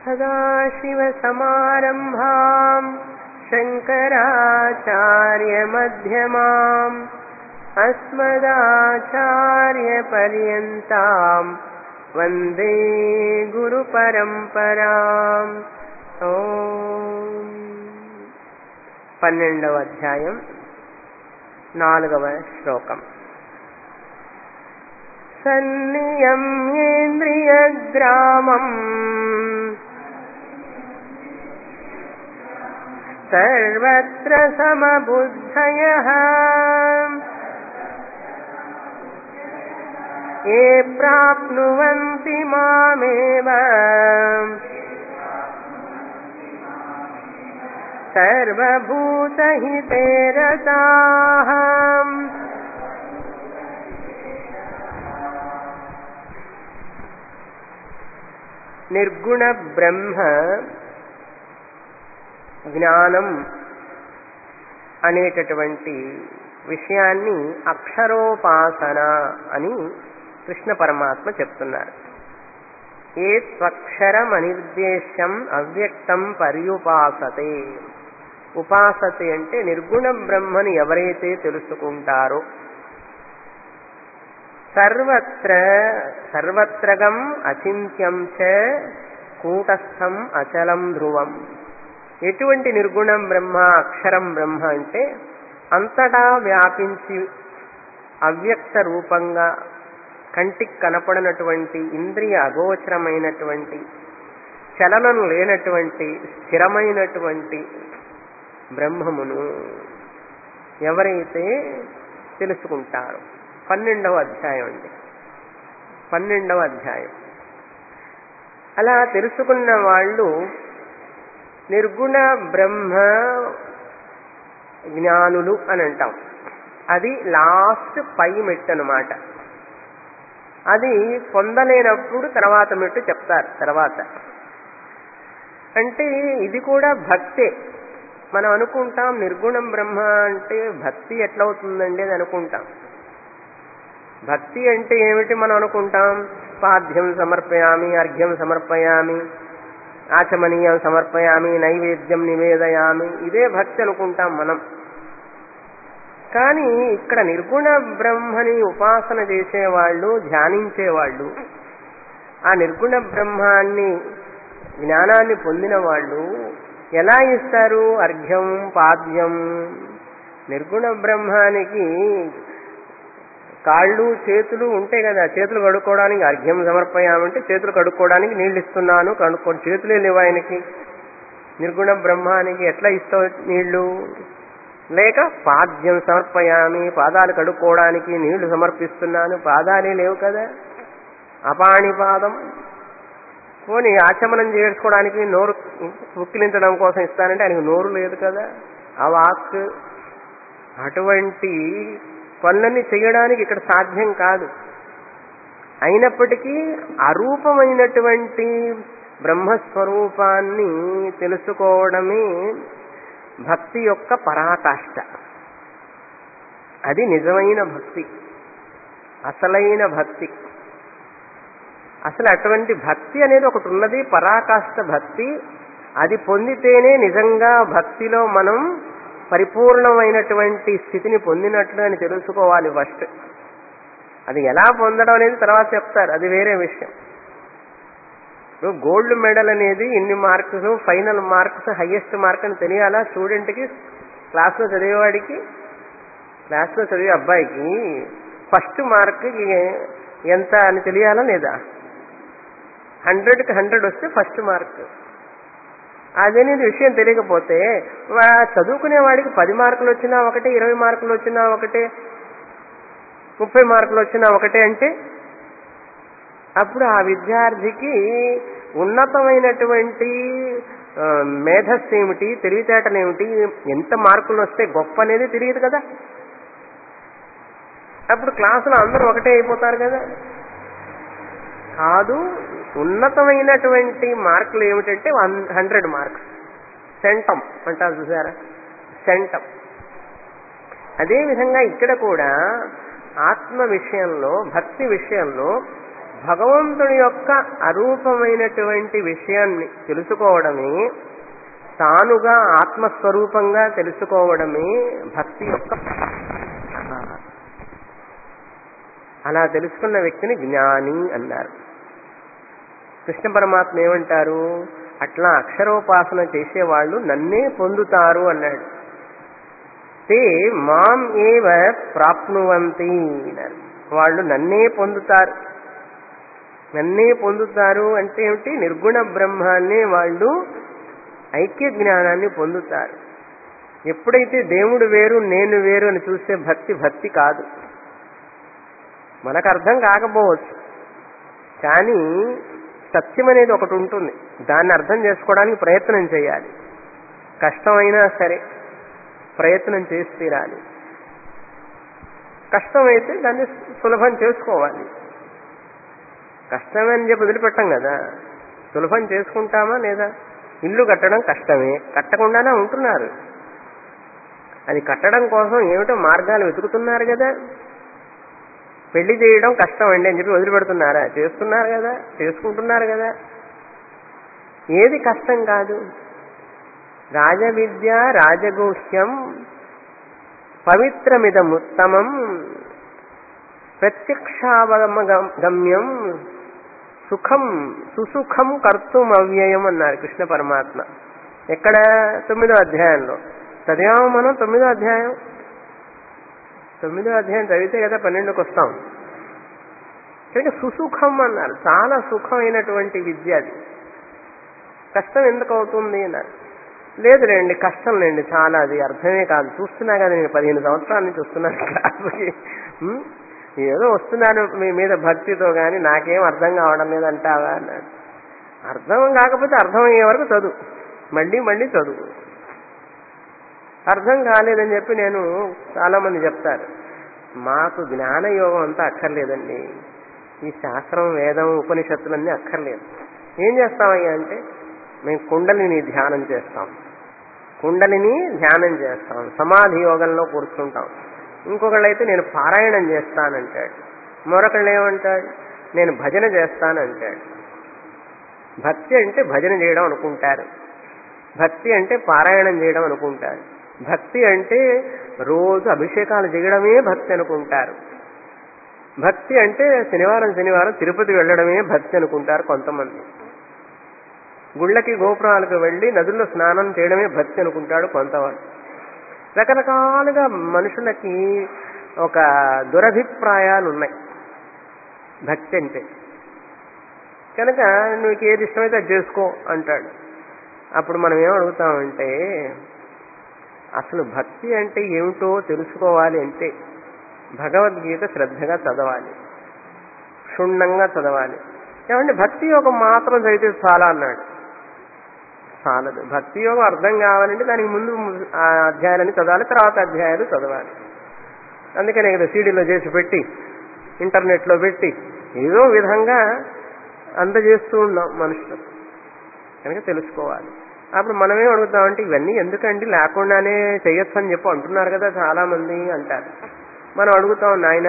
सदाशिवसमारम्भाम् शङ्कराचार्यमध्यमाम् अस्मदाचार्यपर्यन्ताम् वन्दे గురుపరంపరాం ఓం పన్నెండవ అధ్యాయం నాలుగవ శ్లోకం సన్నియమ్యేంద్రియగ్రామం సర్వత్ర సమబుద్ధయः ये प्राप्नुवन्ति मामेव सर्वभूतहिते रताः నిర్గుణ బ్రహ్మ జ్ఞానం అనేటటువంటి విషయాన్ని అక్షరోపాసన అని కృష్ణ పరమాత్మ చెప్తున్నారు ఏ స్వక్షరం అనిర్దేశం అవ్యక్తం పర్యుపాసతే ఉపాసతే అంటే నిర్గుణ బ్రహ్మని ఎవరైతే తెలుసుకుంటారో సర్వత్ర సర్వత్రగం అచింత్యం చ కూటస్థం అచలం ధ్రువం ఎటువంటి నిర్గుణం బ్రహ్మ అక్షరం బ్రహ్మ అంటే అంతటా వ్యాపించి అవ్యక్త రూపంగా కంటికి కనపడనటువంటి ఇంద్రియ అగోచరమైనటువంటి చలనం లేనటువంటి స్థిరమైనటువంటి బ్రహ్మమును ఎవరైతే తెలుసుకుంటారో పన్నెండవ అధ్యాయం అండి పన్నెండవ అధ్యాయం అలా తెలుసుకున్న వాళ్ళు నిర్గుణ బ్రహ్మ జ్ఞానులు అని అంటాం అది లాస్ట్ పై మెట్టు అనమాట అది పొందలేనప్పుడు తర్వాత మెట్టు చెప్తారు తర్వాత అంటే ఇది కూడా భక్తే మనం అనుకుంటాం నిర్గుణం బ్రహ్మ అంటే భక్తి ఎట్లవుతుందండి అని అనుకుంటాం భక్తి అంటే ఏమిటి మనం అనుకుంటాం పాద్యం సమర్పయామి అర్ఘ్యం సమర్పయామి ఆచమనీయం సమర్పయామి నైవేద్యం నివేదయామి ఇదే భక్తి అనుకుంటాం మనం కానీ ఇక్కడ నిర్గుణ బ్రహ్మని ఉపాసన చేసేవాళ్ళు ధ్యానించేవాళ్ళు ఆ నిర్గుణ బ్రహ్మాన్ని జ్ఞానాన్ని పొందిన వాళ్ళు ఎలా ఇస్తారు అర్ఘ్యం పాద్యం నిర్గుణ బ్రహ్మానికి కాళ్ళు చేతులు ఉంటాయి కదా చేతులు కడుక్కోవడానికి అర్ఘ్యం సమర్పయామంటే చేతులు కడుక్కోవడానికి నీళ్ళు ఇస్తున్నాను కడుక్కో చేతులే లేవు ఆయనకి నిర్గుణ బ్రహ్మానికి ఎట్లా ఇస్తావు నీళ్లు లేక పాద్యం సమర్పయామి పాదాలు కడుక్కోవడానికి నీళ్లు సమర్పిస్తున్నాను పాదాలే లేవు కదా అపాణి పాదం పోనీ ఆచమనం చేసుకోవడానికి నోరు ఉక్కిలించడం కోసం ఇస్తానంటే ఆయనకు నోరు లేదు కదా ఆ వాక్ అటువంటి పనులన్నీ చేయడానికి ఇక్కడ సాధ్యం కాదు అయినప్పటికీ అరూపమైనటువంటి బ్రహ్మస్వరూపాన్ని తెలుసుకోవడమే భక్తి యొక్క పరాకాష్ట అది నిజమైన భక్తి అసలైన భక్తి అసలు అటువంటి భక్తి అనేది ఒకటి ఉన్నది పరాకాష్ట భక్తి అది పొందితేనే నిజంగా భక్తిలో మనం పరిపూర్ణమైనటువంటి స్థితిని పొందినట్లు అని తెలుసుకోవాలి ఫస్ట్ అది ఎలా పొందడం అనేది తర్వాత చెప్తారు అది వేరే విషయం ఇప్పుడు గోల్డ్ మెడల్ అనేది ఇన్ని marks final marks highest mark అని తెలియాలా స్టూడెంట్కి క్లాస్లో చదివేవాడికి క్లాస్లో చదివే అబ్బాయికి ఫస్ట్ మార్క్ ఎంత అని తెలియాలా లేదా హండ్రెడ్కి హండ్రెడ్ వస్తే ఫస్ట్ మార్క్ అదనేది విషయం తెలియకపోతే చదువుకునే వాడికి పది మార్కులు వచ్చినా ఒకటే ఇరవై మార్కులు వచ్చినా ఒకటే ముప్పై మార్కులు వచ్చినా ఒకటే అంటే అప్పుడు ఆ విద్యార్థికి ఉన్నతమైనటువంటి మేధస్సు ఏమిటి తెలివితేటలు ఏమిటి ఎంత మార్కులు వస్తే గొప్ప అనేది తెలియదు కదా అప్పుడు క్లాసులో అందరూ ఒకటే అయిపోతారు కదా కాదు ఉన్నతమైనటువంటి మార్కులు ఏమిటంటే వన్ హండ్రెడ్ మార్క్స్ సెంటం అంటారు చూసారా సెంటం అదేవిధంగా ఇక్కడ కూడా ఆత్మ విషయంలో భక్తి విషయంలో భగవంతుడి యొక్క అరూపమైనటువంటి విషయాన్ని తెలుసుకోవడమే తానుగా ఆత్మస్వరూపంగా తెలుసుకోవడమే భక్తి యొక్క అలా తెలుసుకున్న వ్యక్తిని జ్ఞాని అన్నారు కృష్ణ పరమాత్మ ఏమంటారు అట్లా అక్షరోపాసన చేసేవాళ్ళు నన్నే పొందుతారు అన్నాడు తే మాం ఏవ ప్రాప్నువంతి అన్నారు వాళ్ళు నన్నే పొందుతారు నన్నే పొందుతారు అంటే ఏమిటి నిర్గుణ బ్రహ్మాన్నే వాళ్ళు ఐక్య జ్ఞానాన్ని పొందుతారు ఎప్పుడైతే దేవుడు వేరు నేను వేరు అని చూసే భక్తి భక్తి కాదు మనకు అర్థం కాకపోవచ్చు కానీ సత్యం అనేది ఒకటి ఉంటుంది దాన్ని అర్థం చేసుకోవడానికి ప్రయత్నం చేయాలి కష్టమైనా సరే ప్రయత్నం చేసి తీరాలి కష్టమైతే దాన్ని సులభం చేసుకోవాలి కష్టమే అని చెప్పి వదిలిపెట్టాం కదా సులభం చేసుకుంటామా లేదా ఇల్లు కట్టడం కష్టమే కట్టకుండానే ఉంటున్నారు అది కట్టడం కోసం ఏమిటో మార్గాలు వెతుకుతున్నారు కదా పెళ్లి చేయడం కష్టం అండి అని చెప్పి వదిలిపెడుతున్నారా చేస్తున్నారు కదా చేసుకుంటున్నారు కదా ఏది కష్టం కాదు రాజవిద్య రాజగోహ్యం పవిత్రమిదముత్తమం ప్రత్యక్షావగమ్యం సుఖం సుసుఖం కర్తుం అవ్యయం అన్నారు కృష్ణ పరమాత్మ ఎక్కడ తొమ్మిదో అధ్యాయంలో చదివాము మనం తొమ్మిదో అధ్యాయం తొమ్మిదో అధ్యాయం చదివితే కదా పన్నెండుకి వస్తాం అంటే సుసుఖం అన్నారు చాలా సుఖమైనటువంటి విద్య అది కష్టం ఎందుకు అవుతుంది అన్నారు లేదు లేండి కష్టం లేండి చాలా అది అర్థమే కాదు చూస్తున్నా కదా నేను పదిహేను సంవత్సరాల నుంచి వస్తున్నాను క్లాసుకి ఉం? ఏదో వస్తున్నాను మీ మీద భక్తితో కానీ నాకేం అర్థం కావడం లేదంటావా అన్నాడు అర్థం కాకపోతే అర్థం అయ్యే వరకు చదువు మళ్ళీ మళ్ళీ చదువు అర్థం కాలేదని చెప్పి నేను చాలా మంది చెప్తారు మాకు జ్ఞానయోగం అంతా అక్కర్లేదండి ఈ శాస్త్రం వేదం ఉపనిషత్తులన్నీ అక్కర్లేదు ఏం చేస్తామయ్యా అంటే మేము కుండలిని ధ్యానం చేస్తాం కుండలిని ధ్యానం చేస్తాం సమాధి యోగంలో కూర్చుంటాం ఇంకొకళ్ళైతే నేను పారాయణం చేస్తానంటాడు మరొకళ్ళు ఏమంటాడు నేను భజన చేస్తానంటాడు భక్తి అంటే భజన చేయడం అనుకుంటారు భక్తి అంటే పారాయణం చేయడం అనుకుంటారు భక్తి అంటే రోజు అభిషేకాలు చేయడమే భక్తి అనుకుంటారు భక్తి అంటే శనివారం శనివారం తిరుపతి వెళ్ళడమే భక్తి అనుకుంటారు కొంతమంది గుళ్ళకి గోపురాలకు వెళ్ళి నదుల్లో స్నానం చేయడమే భక్తి అనుకుంటాడు కొంతవాడు రకరకాలుగా మనుషులకి ఒక దురభిప్రాయాలు ఉన్నాయి భక్తి అంటే కనుక నీకు ఏది ఇష్టమైతే అది చేసుకో అంటాడు అప్పుడు మనం ఏం అడుగుతామంటే అసలు భక్తి అంటే ఏమిటో తెలుసుకోవాలి అంటే భగవద్గీత శ్రద్ధగా చదవాలి క్షుణ్ణంగా చదవాలి ఏమంటే భక్తి యోగం మాత్రం చదివితే చాలా అన్నాడు చాలదు భక్తి యోగం అర్థం కావాలంటే దానికి ముందు ఆ అధ్యాయాలని చదవాలి తర్వాత అధ్యాయాలు చదవాలి అందుకనే కదా సీడీలో చేసి పెట్టి ఇంటర్నెట్లో పెట్టి ఏదో విధంగా అందజేస్తూ ఉన్నాం మనుషులు కనుక తెలుసుకోవాలి అప్పుడు మనమే అడుగుతామంటే ఇవన్నీ ఎందుకండి లేకుండానే చేయొచ్చు అని చెప్పి అంటున్నారు కదా చాలా మంది అంటారు మనం అడుగుతాం నాయన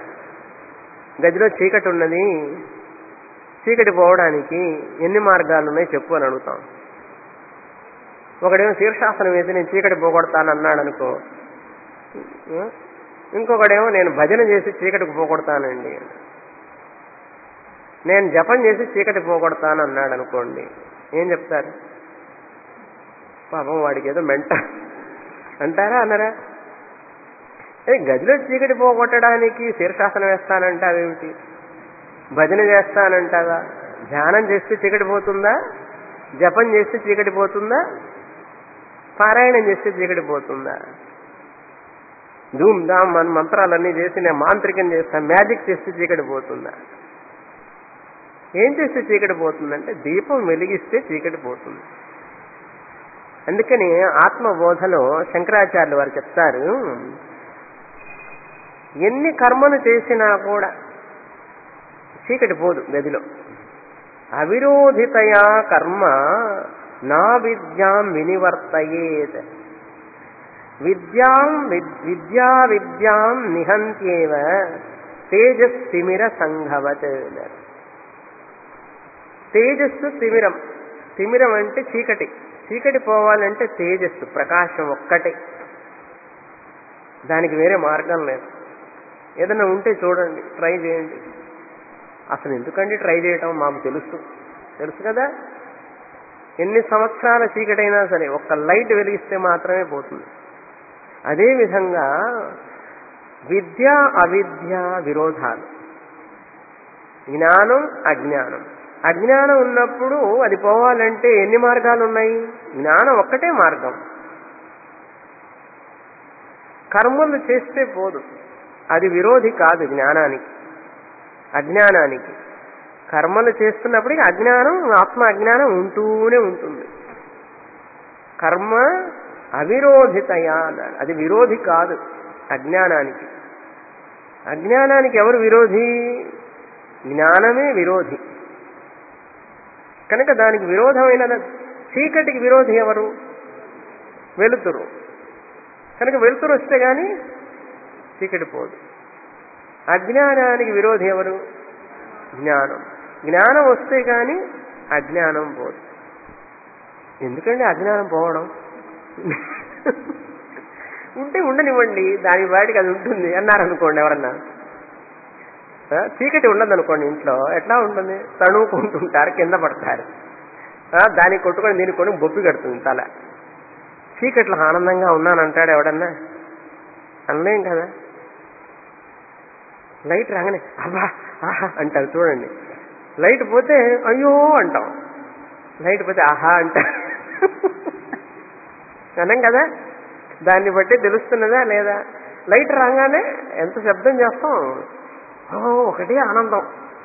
గదిలో చీకటి ఉన్నది చీకటి పోవడానికి ఎన్ని మార్గాలు ఉన్నాయి చెప్పు అని అడుగుతాం ఒకడేమో శీర్షాసనం వేసి నేను చీకటి పోగొడతాను అన్నాడు అనుకో ఇంకొకడేమో నేను భజన చేసి చీకటికి పోగొడతానండి నేను జపం చేసి చీకటి పోగొడతాను అన్నాడు అనుకోండి ఏం చెప్తారు పాపం వాడికి ఏదో మెంట అంటారా అన్నారా ఏ గదిలో చీకటి పోగొట్టడానికి శీర్షాసనం వేస్తానంటావేమిటి భజన చేస్తానంటావా ధ్యానం చేస్తే చీకటి పోతుందా జపం చేస్తే చీకటి పోతుందా పారాయణం చేస్తే చీకటి పోతుందా ధూమ్ ధామ్ మన మంత్రాలన్నీ చేసి నేను మాంత్రికం చేస్తాను మ్యాజిక్ చేస్తే చీకటి పోతుందా ఏం చేస్తే చీకటి పోతుందంటే దీపం వెలిగిస్తే చీకటి పోతుంది అందుకని ఆత్మబోధలో శంకరాచార్యులు వారు చెప్తారు ఎన్ని కర్మలు చేసినా కూడా చీకటి పోదు గదిలో అవిరోధితయా కర్మ నా విద్యాం వినివర్తయేత్ విద్యాం విద్యా విద్యాం నిహంత్యేవ తేజస్తిమిర సంఘవత్ తేజస్సు తిమిరం తిమిరం అంటే చీకటి చీకటి పోవాలంటే తేజస్సు ప్రకాశం ఒక్కటే దానికి వేరే మార్గం లేదు ఏదైనా ఉంటే చూడండి ట్రై చేయండి అసలు ఎందుకండి ట్రై చేయటం మాకు తెలుసు తెలుసు కదా ఎన్ని సంవత్సరాల చీకటైనా సరే ఒక్క లైట్ వెలిగిస్తే మాత్రమే పోతుంది అదేవిధంగా విద్య అవిద్య విరోధాలు జ్ఞానం అజ్ఞానం అజ్ఞానం ఉన్నప్పుడు అది పోవాలంటే ఎన్ని మార్గాలు ఉన్నాయి జ్ఞానం ఒక్కటే మార్గం కర్మలు చేస్తే పోదు అది విరోధి కాదు జ్ఞానానికి అజ్ఞానానికి కర్మలు చేస్తున్నప్పటికీ అజ్ఞానం ఆత్మ అజ్ఞానం ఉంటూనే ఉంటుంది కర్మ అవిరోధితయా అన్నాడు అది విరోధి కాదు అజ్ఞానానికి అజ్ఞానానికి ఎవరు విరోధి జ్ఞానమే విరోధి కనుక దానికి విరోధమైన చీకటికి విరోధి ఎవరు వెలుతురు కనుక వెలుతురు వస్తే గాని చీకటి పోదు అజ్ఞానానికి విరోధి ఎవరు జ్ఞానం జ్ఞానం వస్తే గాని అజ్ఞానం పోదు ఎందుకండి అజ్ఞానం పోవడం ఉంటే ఉండనివ్వండి దాని వాడికి అది ఉంటుంది అన్నారనుకోండి ఎవరన్నా ఆ, చీకటి ఉండదనుకోండి ఇంట్లో ఎట్లా ఉంటుంది తణుకుంటుంటారు కింద పడతారు ఆ, దానికి కొట్టుకొని దీనికి కొని బొప్పి కడుతుంది తల చీకట్లో ఆనందంగా ఉన్నానంటాడు ఎవడన్నా అనలేం కదా లైట్ రాగానే అబ్బా ఆహా అంటారు చూడండి లైట్ పోతే అయ్యో అంటాం లైట్ పోతే ఆహా అంటారు అనం కదా దాన్ని బట్టి తెలుస్తున్నదా లేదా లైట్ రాగానే ఎంత శబ్దం చేస్తాం ఓ ఒకటే ఆనందం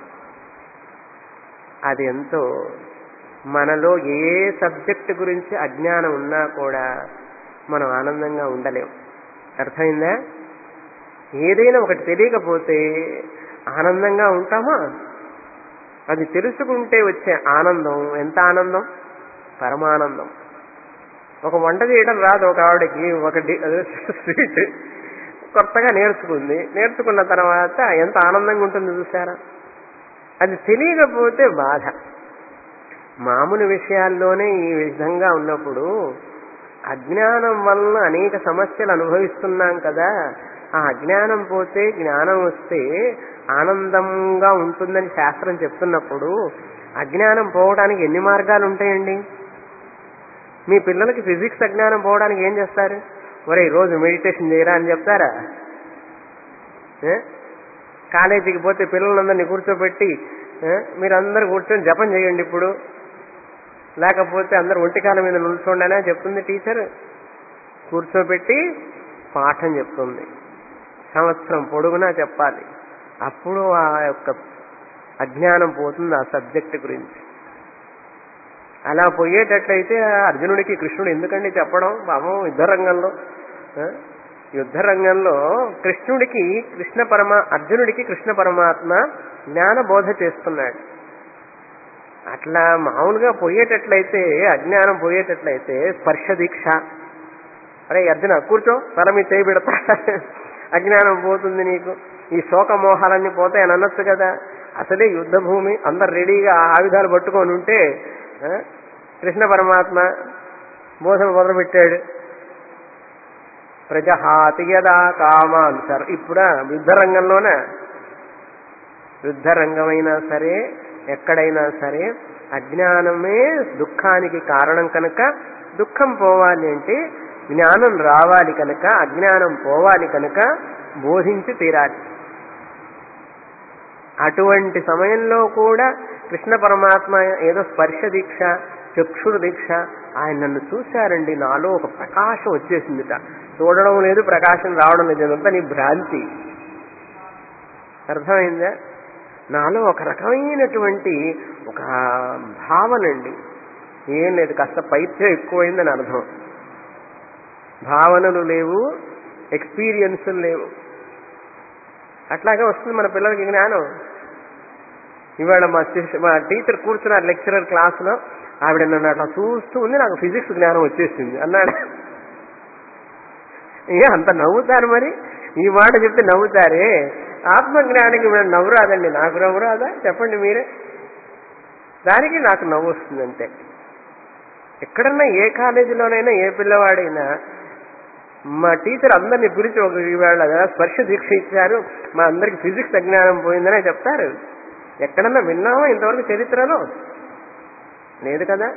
అది ఎంతో మనలో ఏ సబ్జెక్ట్ గురించి అజ్ఞానం ఉన్నా కూడా మనం ఆనందంగా ఉండలేం అర్థమైందా ఏదైనా ఒకటి తెలియకపోతే ఆనందంగా ఉంటామా అది తెలుసుకుంటే వచ్చే ఆనందం ఎంత ఆనందం పరమానందం ఒక వంట చేయడం రాదు ఒక ఆవిడకి ఒక డి- అదే స్వీట్ కొత్తగా నేర్చుకుంది నేర్చుకున్న తర్వాత ఎంత ఆనందంగా ఉంటుంది చూసారా అది తెలియకపోతే బాధ మామూలు విషయాల్లోనే ఈ విధంగా ఉన్నప్పుడు అజ్ఞానం వల్ల అనేక సమస్యలు అనుభవిస్తున్నాం కదా ఆ అజ్ఞానం పోతే జ్ఞానం వస్తే ఆనందంగా ఉంటుందని శాస్త్రం చెప్తున్నప్పుడు అజ్ఞానం పోవడానికి ఎన్ని మార్గాలు ఉంటాయండి మీ పిల్లలకి ఫిజిక్స్ అజ్ఞానం పోవడానికి ఏం చేస్తారు ఒరే రోజు మెడిటేషన్ చేయరా అని చెప్తారా ఏ? కాలేజీకి పోతే పిల్లలందరినీ కూర్చోబెట్టి ఏ? మీరందరూ కూర్చొని జపం చేయండి ఇప్పుడు లేకపోతే అందరు ఒంటికాల మీద నిల్చోండి అని చెప్తుంది టీచర్ కూర్చోబెట్టి పాఠం చెప్తుంది సంవత్సరం పొడుగునా చెప్పాలి అప్పుడు ఆ యొక్క అజ్ఞానం పోతుంది ఆ సబ్జెక్ట్ గురించి అలా పోయేటట్లయితే ఆ అర్జునుడికి కృష్ణుడు ఎందుకండి చెప్పడం పాపం యుద్ధ రంగంలో ఆ? యుద్ధ రంగంలో కృష్ణుడికి కృష్ణ పరమా అర్జునుడికి కృష్ణ పరమాత్మ జ్ఞాన బోధ చేస్తున్నాడు అట్లా మామూలుగా పోయేటట్లయితే అజ్ఞానం పోయేటట్లయితే స్పర్శ దీక్ష అరే అర్జున కూర్చో తల మీద చేయి పెడతా అజ్ఞానం పోతుంది నీకు ఈ శోక మోహాలన్నీ పోతాయని అనొచ్చు కదా అసలే యుద్ధ భూమి అందరు రెడీగా ఆ ఆయుధాలు పట్టుకొని ఉంటే ఆ, కృష్ణ పరమాత్మ బోధన మొదలుపెట్టాడు ప్రజహాతి యదా కామాన్ సార్ ఇప్పుడు యుద్ధ రంగంలోనే యుద్ధ రంగమైనా సరే ఎక్కడైనా సరే అజ్ఞానమే దుఃఖానికి కారణం కనుక దుఃఖం పోవాలి అంటే జ్ఞానం రావాలి కనుక అజ్ఞానం పోవాలి కనుక బోధించి తీరాలి అటువంటి సమయంలో కూడా కృష్ణ పరమాత్మ ఏదో స్పర్శ దీక్ష చక్షురు దీక్ష ఆయన నన్ను చూశారండి నాలో ఒక ప్రకాశం వచ్చేసిందిట చూడడం లేదు ప్రకాశం రావడం లేదు ఇదంతా నీ భ్రాంతి అర్థమైందా నాలో ఒక రకమైనటువంటి ఒక భావనండి ఏం లేదు కాస్త పైత్యం ఎక్కువైందని అర్థం భావనలు లేవు ఎక్స్పీరియన్సులు లేవు అట్లాగే వస్తుంది మన పిల్లలకి జ్ఞానం ఇవాళ మా శిష్య- మా టీచర్ కూర్చున్నారు లెక్చరర్ క్లాసులో ఆవిడ నన్ను అట్లా చూస్తూ ఉంది నాకు ఫిజిక్స్ జ్ఞానం వచ్చేసింది అన్నాడు ఏ అంత నవ్వుతారు మరి ఈ మాట చెప్తే నవ్వుతారే ఆత్మజ్ఞానికి మీరు నవ్వు రాదండి నాకు నవ్వు రాదా చెప్పండి మీరే దానికి నాకు నవ్వు వస్తుంది అంతే ఎక్కడన్నా ఏ కాలేజీలోనైనా ఏ పిల్లవాడైనా మా టీచర్ అందరిని గురించి ఒక ఇవాళ స్పర్శ దీక్ష ఇచ్చారు మా అందరికి ఫిజిక్స్ అజ్ఞానం పోయిందనే చెప్తారు ఎక్కడన్నా విన్నామా ఇంతవరకు చరిత్రలో లేదు కదా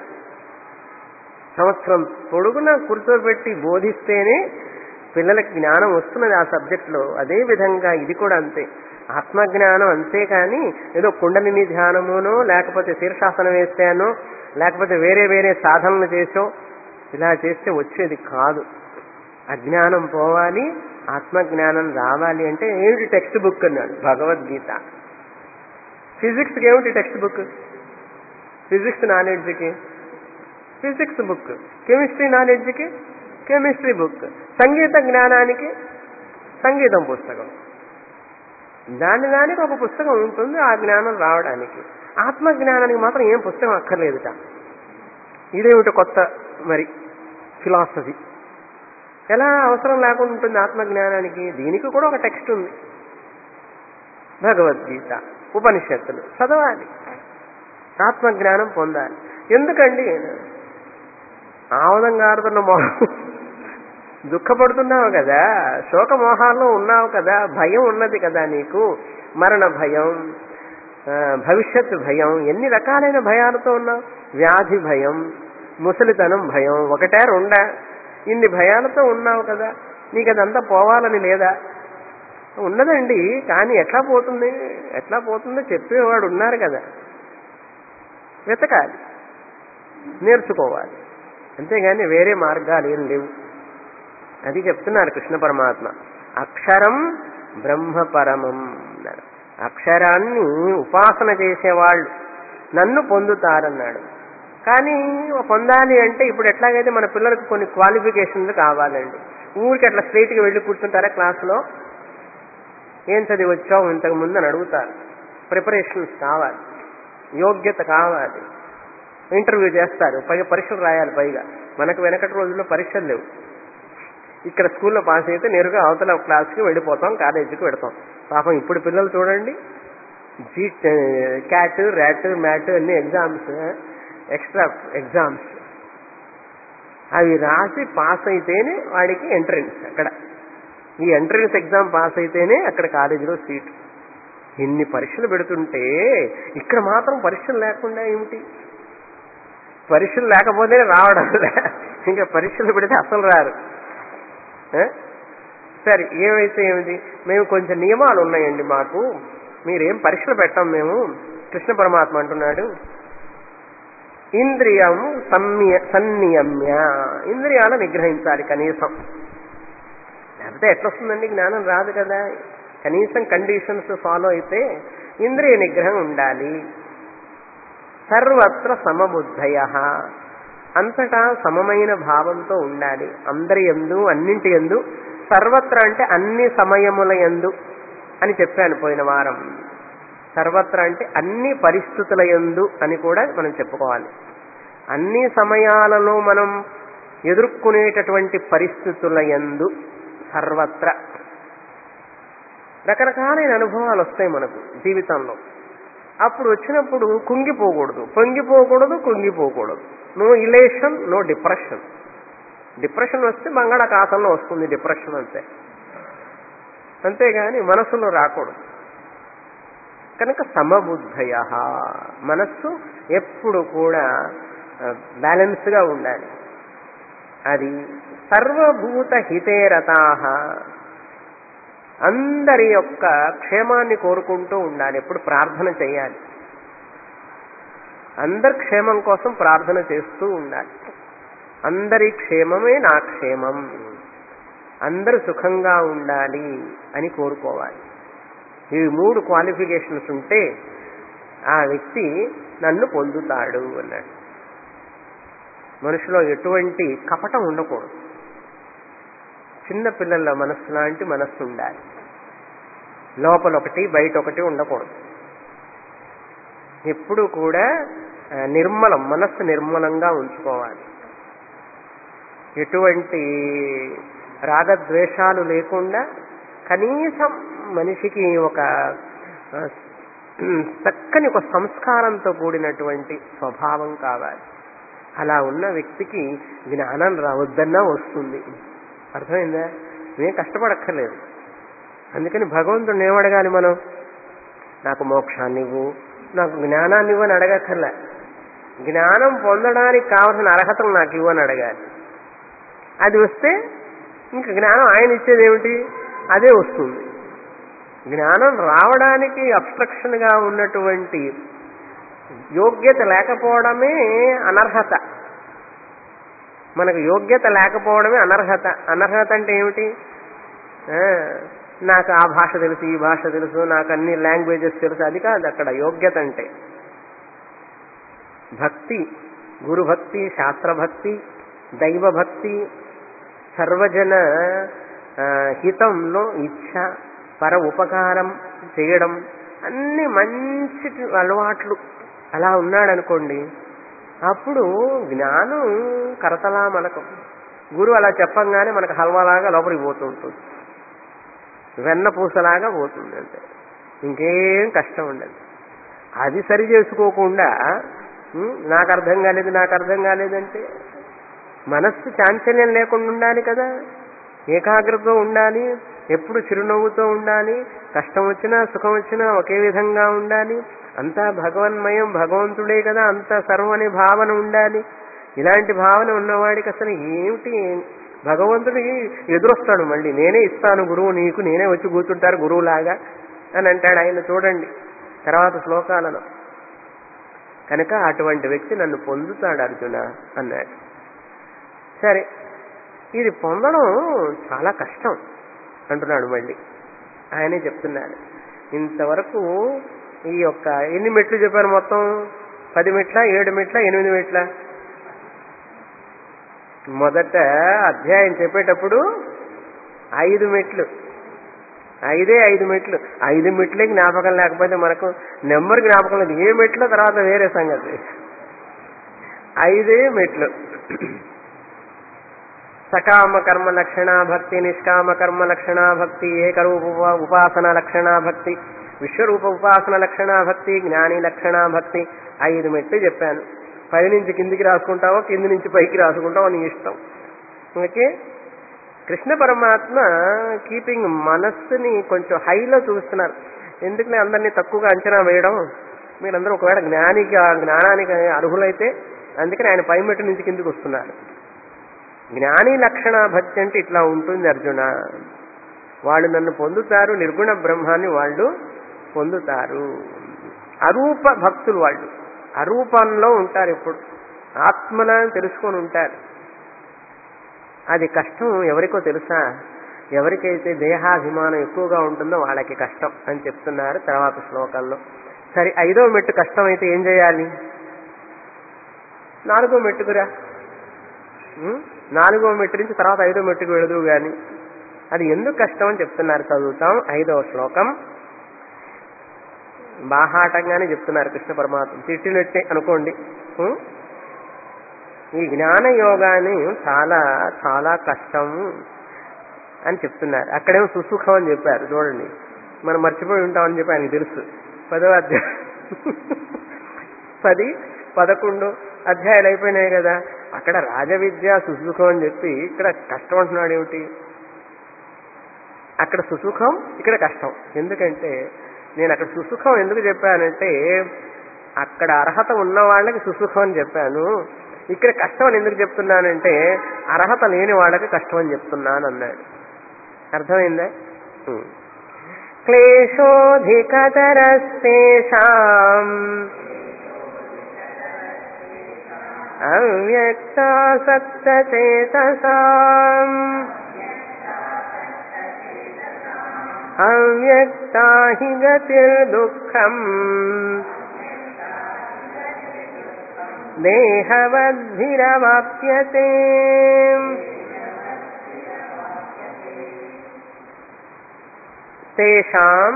సంవత్సరం పొడుగున కూర్చోబెట్టి బోధిస్తేనే పిల్లలకి జ్ఞానం వస్తున్నది ఆ సబ్జెక్ట్లో అదే విధంగా ఇది కూడా అంతే ఆత్మజ్ఞానం అంతే కానీ ఏదో కుండలిని ధ్యానమునో లేకపోతే శీర్షాసనం వేసానో లేకపోతే వేరే వేరే సాధనలు చేసో ఇలా చేస్తే వచ్చేది కాదు అజ్ఞానం పోవాలి ఆత్మజ్ఞానం రావాలి అంటే ఏమిటి టెక్స్ట్ బుక్ అన్నాడు భగవద్గీత ఫిజిక్స్కి ఏమిటి టెక్స్ట్ బుక్ ఫిజిక్స్ నాలెడ్జ్కి ఫిజిక్స్ బుక్ కెమిస్ట్రీ నాలెడ్జ్కి కెమిస్ట్రీ బుక్ సంగీత జ్ఞానానికి సంగీతం పుస్తకం దాని దానికి ఒక పుస్తకం ఉంటుంది ఆ జ్ఞానం రావడానికి ఆత్మ జ్ఞానానికి మాత్రం ఏం పుస్తకం అక్కర్లేదుట ఇదేమిటి కొత్త మరి ఫిలాసఫీ ఎలా అవసరం లేకుండా ఉంటుంది ఆత్మ జ్ఞానానికి దీనికి కూడా ఒక టెక్స్ట్ ఉంది భగవద్గీత ఉపనిషత్తులు చదవాలి ఆత్మజ్ఞానం పొందాలి ఎందుకండి ఆముదం గారుతున్న మొహం దుఃఖపడుతున్నావు కదా శోకమోహాల్లో ఉన్నావు కదా భయం ఉన్నది కదా నీకు మరణ భయం ఆ, భవిష్యత్తు భయం ఎన్ని రకాలైన భయాలతో ఉన్నావు వ్యాధి భయం ముసలితనం భయం ఒకటే రెండా ఇన్ని భయాలతో ఉన్నావు కదా నీకు అదంతా పోవాలని లేదా ఉన్నదండి కానీ ఎట్లా పోతుంది ఎట్లా పోతుందో చెప్పేవాడు ఉన్నారు కదా వెతకాలి నేర్చుకోవాలి అంతేగాని వేరే మార్గాలు ఏం లేవు అది చెప్తున్నారు కృష్ణ పరమాత్మ అక్షరం బ్రహ్మ పరమం అన్నాడు అక్షరాన్ని ఉపాసన చేసేవాళ్ళు నన్ను పొందుతారన్నాడు కానీ పొందాలి అంటే ఇప్పుడు ఎట్లాగైతే మన పిల్లలకు కొన్ని క్వాలిఫికేషన్లు కావాలండి ఊరికి అట్లా స్ట్రైట్గా వెళ్ళి కూర్చుంటారా క్లాసులో ఏం చదివి వచ్చావు ఇంతకు ముందు అని అడుగుతారు ప్రిపరేషన్స్ కావాలి యోగ్యత కావాలి ఇంటర్వ్యూ చేస్తారు పైగా పరీక్షలు రాయాలి పైగా మనకు వెనకటి రోజుల్లో పరీక్షలు లేవు ఇక్కడ స్కూల్లో పాస్ అయితే నేరుగా అవతల క్లాస్కి వెళ్ళిపోతాం కాలేజీకి వెడతాం పాపం ఇప్పుడు పిల్లలు చూడండి జీట్ క్యాట్ ర్యాట్ మ్యాట్ అన్ని ఎగ్జామ్స్ ఎక్స్ట్రా ఎగ్జామ్స్ అవి రాసి పాస్ అయితేనే వాడికి ఎంట్రన్స్ అక్కడ ఈ ఎంట్రన్స్ ఎగ్జామ్ పాస్ అయితేనే అక్కడ కాలేజీలో సీట్ ఇన్ని పరీక్షలు పెడుతుంటే ఇక్కడ మాత్రం పరీక్షలు లేకుండా ఏమిటి పరీక్షలు లేకపోతేనే రావడం లే. ఇంకా పరీక్షలు పెడితే అసలు రారు ఏ? సరే ఏమైతే ఏమిటి మేము కొంచెం నియమాలు ఉన్నాయండి మాకు మీరేం పరీక్షలు పెట్టాం మేము కృష్ణ పరమాత్మ అంటున్నాడు ఇంద్రియం సమ్య సన్నియమ్య ఇంద్రియాలు నిగ్రహించాలి కనీసం లేకపోతే ఎట్లొస్తుందండి జ్ఞానం రాదు కదా కనీసం కండిషన్స్ ఫాలో అయితే ఇంద్రియ నిగ్రహం ఉండాలి సర్వత్ర సమబుద్ధయ అంతటా సమమైన భావంతో ఉండాలి అందరి ఎందు అన్నింటి ఎందు సర్వత్ర అంటే అన్ని సమయముల ఎందు అని చెప్పాను పోయిన వారం సర్వత్ర అంటే అన్ని పరిస్థితుల ఎందు అని కూడా మనం చెప్పుకోవాలి అన్ని సమయాలలో మనం ఎదుర్కొనేటటువంటి పరిస్థితుల ఎందు సర్వత్ర రకరకాలైన అనుభవాలు వస్తాయి మనకు జీవితంలో అప్పుడు వచ్చినప్పుడు కుంగిపోకూడదు పొంగిపోకూడదు కుంగిపోకూడదు no elation no depression depression వస్తే బంగాళాఖాతంలో వస్తుంది డిప్రెషన్ అంతే అంతేగాని మనస్సులో రాకూడదు కనుక సమబుద్ధయ మనస్సు ఎప్పుడు కూడా బ్యాలెన్స్గా ఉండాలి అది సర్వభూత హితేరతాహ అందరి యొక్క క్షేమాన్ని కోరుకుంటూ ఉండాలి ఎప్పుడు ప్రార్థన చేయాలి అందరి క్షేమం కోసం ప్రార్థన చేస్తూ ఉండాలి అందరి క్షేమమే నా క్షేమం అందరూ సుఖంగా ఉండాలి అని కోరుకోవాలి ఈ మూడు క్వాలిఫికేషన్స్ ఉంటే ఆ వ్యక్తి నన్ను పొందుతాడు అన్నాడు మనిషిలో ఎటువంటి కపటం ఉండకూడదు చిన్న పిల్లల మనస్సు లాంటి మనస్సు ఉండాలి లోపల ఒకటి బయట ఒకటి ఉండకూడదు ఎప్పుడు కూడా ఆ, నిర్మలం మనస్సు నిర్మలంగా ఉంచుకోవాలి ఎటువంటి రాగద్వేషాలు లేకుండా కనీసం మనిషికి ఒక ఆ, చక్కని ఒక సంస్కారంతో కూడినటువంటి స్వభావం కావాలి అలా ఉన్న వ్యక్తికి జ్ఞానం రావద్దన్నా వస్తుంది అర్థమైందా మేము కష్టపడక్కర్లేదు అందుకని భగవంతుడిని ఏమడగాలి మనం నాకు మోక్షాన్ని ఇవ్వు నాకు జ్ఞానాన్ని ఇవ్వని అడగక్కర్లే జ్ఞానం పొందడానికి కావలసిన అర్హతలు నాకు ఇవ్వని అడగాలి అది వస్తే ఇంకా జ్ఞానం ఆయన ఇచ్చేది ఏమిటి అదే వస్తుంది జ్ఞానం రావడానికి అబ్స్ట్రక్షన్ గా ఉన్నటువంటి యోగ్యత లేకపోవడమే అనర్హత మనకు యోగ్యత లేకపోవడమే అనర్హత అనర్హత అంటే ఏమిటి ఆ, నాకు ఆ భాష తెలుసు ఈ భాష తెలుసు నాకు అన్ని లాంగ్వేజెస్ తెలుసు అది కాదు అక్కడ యోగ్యత అంటే భక్తి గురుభక్తి శాస్త్రభక్తి దైవభక్తి సర్వజన ఆ, హితంలో ఇచ్ఛ పర ఉపకారం చేయడం అన్ని మంచి అలవాట్లు అలా ఉన్నాడనుకోండి అప్పుడు జ్ఞానం కరతలా మనకు గురువు అలా చెప్పంగానే మనకు హల్వాలాగా లోపలికి పోతూ ఉంటుంది వెన్న పూసలాగా పోతుంది అంతే ఇంకేం కష్టం ఉండదు అది సరి చేసుకోకుండా ఉం, నాకు అర్థం కాలేదు నాకు అర్థం కాలేదంటే మనస్సు చాంచల్యం లేకుండా ఉండాలి కదా ఏకాగ్రతతో ఉండాలి ఎప్పుడు చిరునవ్వుతో ఉండాలి కష్టం వచ్చినా సుఖం వచ్చినా ఒకే విధంగా ఉండాలి అంతా భగవన్మయం భగవంతుడే కదా అంతా సర్వం అనే భావన ఉండాలి ఇలాంటి భావన ఉన్నవాడికి అసలు ఏమిటి భగవంతుడికి ఎదురొస్తాడు మళ్ళీ నేనే ఇస్తాను గురువు నీకు నేనే వచ్చి కూర్చుంటారు గురువులాగా అని అంటాడు ఆయన చూడండి తర్వాత శ్లోకాలలో కనుక అటువంటి వ్యక్తి నన్ను పొందుతాడు అర్జున అన్నాడు సరే ఇది పొందడం చాలా కష్టం అంటున్నాడు మళ్ళీ ఆయనే చెప్తున్నాడు ఇంతవరకు ఈ యొక్క ఎన్ని మెట్లు చెప్పాను మొత్తం పది మెట్ల ఏడు మెట్ల ఎనిమిది మెట్ల మొదట అధ్యాయం చెప్పేటప్పుడు ఐదు మెట్లు ఐదే ఐదు మెట్లు ఐదు మెట్లే జ్ఞాపకం లేకపోతే మనకు నెంబర్ జ్ఞాపకం లేదు ఏ మెట్లో తర్వాత వేరే సంగతి ఐదే మెట్లు సకామ కర్మ లక్షణ భక్తి నిష్కామ కర్మ లక్షణ భక్తి ఏకరూప ఉప- ఉపాసన లక్షణ భక్తి విశ్వరూప ఉపాసన లక్షణ భక్తి జ్ఞాని లక్షణ భక్తి ఐదు మెట్లు చెప్పాను పై నుంచి కిందికి రాసుకుంటావో కింది నుంచి పైకి రాసుకుంటావో నీ ఇష్టం ఓకే కృష్ణ పరమాత్మ కీపింగ్ మనస్సుని కొంచెం హైలో చూస్తున్నారు ఎందుకులే అందరినీ తక్కువగా అంచనా వేయడం మీరందరూ ఒకవేళ జ్ఞానికి ఆ జ్ఞానానికి అర్హులైతే అందుకని ఆయన పై మెట్టు నుంచి కిందికి వస్తున్నారు జ్ఞాని లక్షణ భక్తి అంటే ఇట్లా ఉంటుంది అర్జున వాళ్ళు నన్ను పొందుతారు నిర్గుణ బ్రహ్మాన్ని వాళ్ళు పొందుతారు అరూప భక్తులు వాళ్ళు అరూపంలో ఉంటారు ఎప్పుడు ఆత్మన తెలుసుకొని ఉంటారు అది కష్టం ఎవరికో తెలుసా ఎవరికైతే దేహాభిమానం ఎక్కువగా ఉంటుందో వాళ్ళకి కష్టం అని చెప్తున్నారు తర్వాత శ్లోకంలో సరే ఐదో మెట్టు కష్టం అయితే ఏం చేయాలి నాలుగో మెట్టుకురా ఉం? నాలుగో మెట్టు నుంచి తర్వాత ఐదో మెట్టుకు వెళదు గాని అది ఎందుకు కష్టం అని చెప్తున్నారు చదువుతాం ఐదవ శ్లోకం బాహాటంగానే చెప్తున్నారు కృష్ణ పరమాత్మ తిట్టినట్టే అనుకోండి ఉం? ఈ జ్ఞాన యోగాన్ని చాలా చాలా కష్టం అని చెప్తున్నారు అక్కడేమో సుసుఖం అని చెప్పారు చూడండి మనం మర్చిపోయి ఉంటామని చెప్పి ఆయనకు తెలుసు పదో అధ్యాయం పది పదకొండు అధ్యాయాలు అయిపోయినాయి కదా అక్కడ రాజవిద్య సుసుఖం అని చెప్పి ఇక్కడ కష్టం అంటున్నాడు ఏమిటి అక్కడ సుసుఖం ఇక్కడ కష్టం ఎందుకంటే నేను అక్కడ సుసుఖం ఎందుకు చెప్పానంటే అక్కడ అర్హత ఉన్న వాళ్ళకి సుసుఖం అని చెప్పాను ఇక్కడ కష్టం అని ఎందుకు చెప్తున్నానంటే అర్హత లేని వాళ్ళకి కష్టం అని చెప్తున్నాను అన్నాడు అర్థమైందా ఉం. క్లేశోధికతరస్తేషాం అవ్యక్తాసక్తచేతసాం అవ్యక్తా హి గతిర్దుఃఖం దేహవద్భిరవాప్యతే తేషాం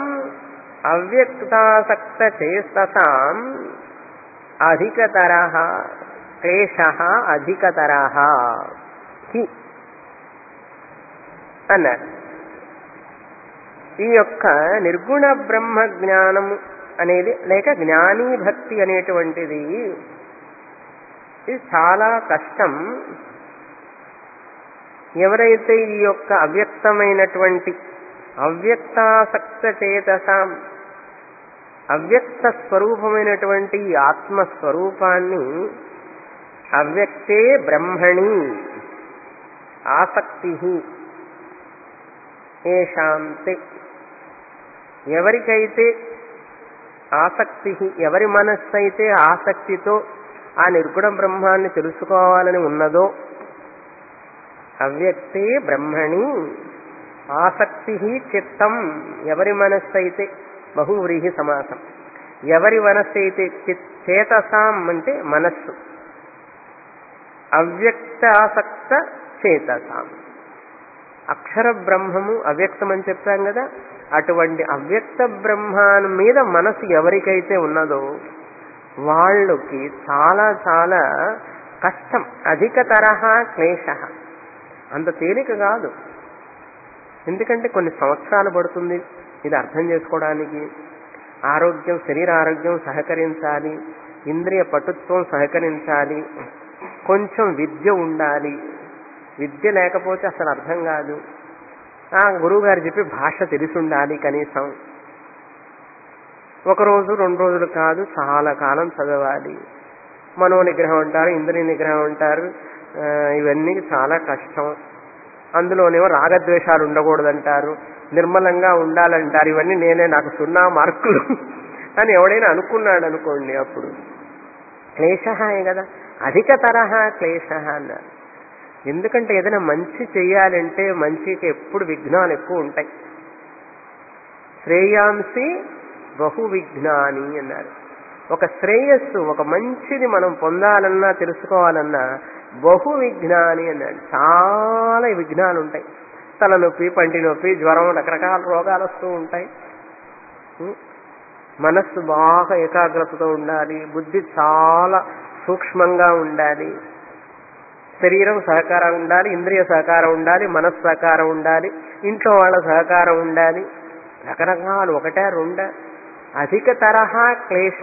అవ్యక్తాసక్తచేతసాం అధికతర క్లేశ అధికతర హి అన్నారు ఈ యొక్క నిర్గుణ బ్రహ్మ జ్ఞానం అనేది లేక జ్ఞానీ భక్తి అనేటువంటిది ఇది చాలా కష్టం ఎవరైతే ఈ యొక్క అవ్యక్తమైనటువంటి అవ్యక్తాసక్త చేతసాం అవ్యక్త స్వరూపమైనటువంటి ఈ ఆత్మస్వరూపాన్ని అవ్యక్తే బ్రహ్మణి ఆసక్తి ఏషాంతే ఎవరికైతే ఆసక్తి ఎవరి మనస్సు అయితే ఆసక్తితో ఆ నిర్గుణ బ్రహ్మాన్ని తెలుసుకోవాలని ఉన్నదో అవ్యక్తే బ్రహ్మణి ఆసక్తి చిత్తం ఎవరి మనస్సు అయితే బహువ్రీహి సమాసం ఎవరి మనస్సు అయితే చిత్- చేతసాం అంటే మనస్సు అవ్యక్తాసక్త చేతసాం అక్షర బ్రహ్మము అవ్యక్తం అని చెప్పాం కదా అటువంటి అవ్యక్త బ్రహ్మాన్ మీద మనసు ఎవరికైతే ఉన్నదో వాళ్ళకి చాలా చాలా కష్టం అధిక తరహా క్లేశ అంత తేలిక కాదు ఎందుకంటే కొన్ని సంవత్సరాలు పడుతుంది ఇది అర్థం చేసుకోవడానికి ఆరోగ్యం శరీర ఆరోగ్యం సహకరించాలి ఇంద్రియ పటుత్వం సహకరించాలి కొంచెం విద్య ఉండాలి విద్య లేకపోతే అసలు అర్థం కాదు ఆ గురువు గారు చెప్పి భాష తెలిసి ఉండాలి కనీసం ఒక రోజు రెండు రోజులు కాదు చాలా కాలం చదవాలి మనో నిగ్రహం అంటారు ఇంద్రియ నిగ్రహం అంటారు ఆ, ఇవన్నీ చాలా కష్టం అందులోనేమో రాగద్వేషాలు ఉండకూడదంటారు నిర్మలంగా ఉండాలంటారు ఇవన్నీ నేనే నాకు సున్నా మార్కులు అని ఎవడైనా అనుకున్నాడు అనుకోండి అప్పుడు క్లేశహాయే కదా అధిక తరహా క్లేశ అన్నారు ఎందుకంటే ఏదైనా మంచి చేయాలంటే మంచికి ఎప్పుడు విఘ్నాలు ఎక్కువ ఉంటాయి శ్రేయాంసి బహు విఘ్నాని అన్నారు ఒక శ్రేయస్సు ఒక మంచిది మనం పొందాలన్నా తెలుసుకోవాలన్నా బహు విఘ్నాని అన్నాడు చాలా విఘ్నాలు ఉంటాయి తలనొప్పి పంటి నొప్పి జ్వరం రకరకాల రోగాలు వస్తూ ఉంటాయి ఉం? మనస్సు బాగా ఏకాగ్రతతో ఉండాలి బుద్ధి చాలా సూక్ష్మంగా ఉండాలి శరీరం సహకారం ఉండాలి ఇంద్రియ సహకారం ఉండాలి మనస్సు సహకారం ఉండాలి ఇంట్లో వాళ్ళ సహకారం ఉండాలి రకరకాలు ఒకటే రెండ అధిక తరహా క్లేశ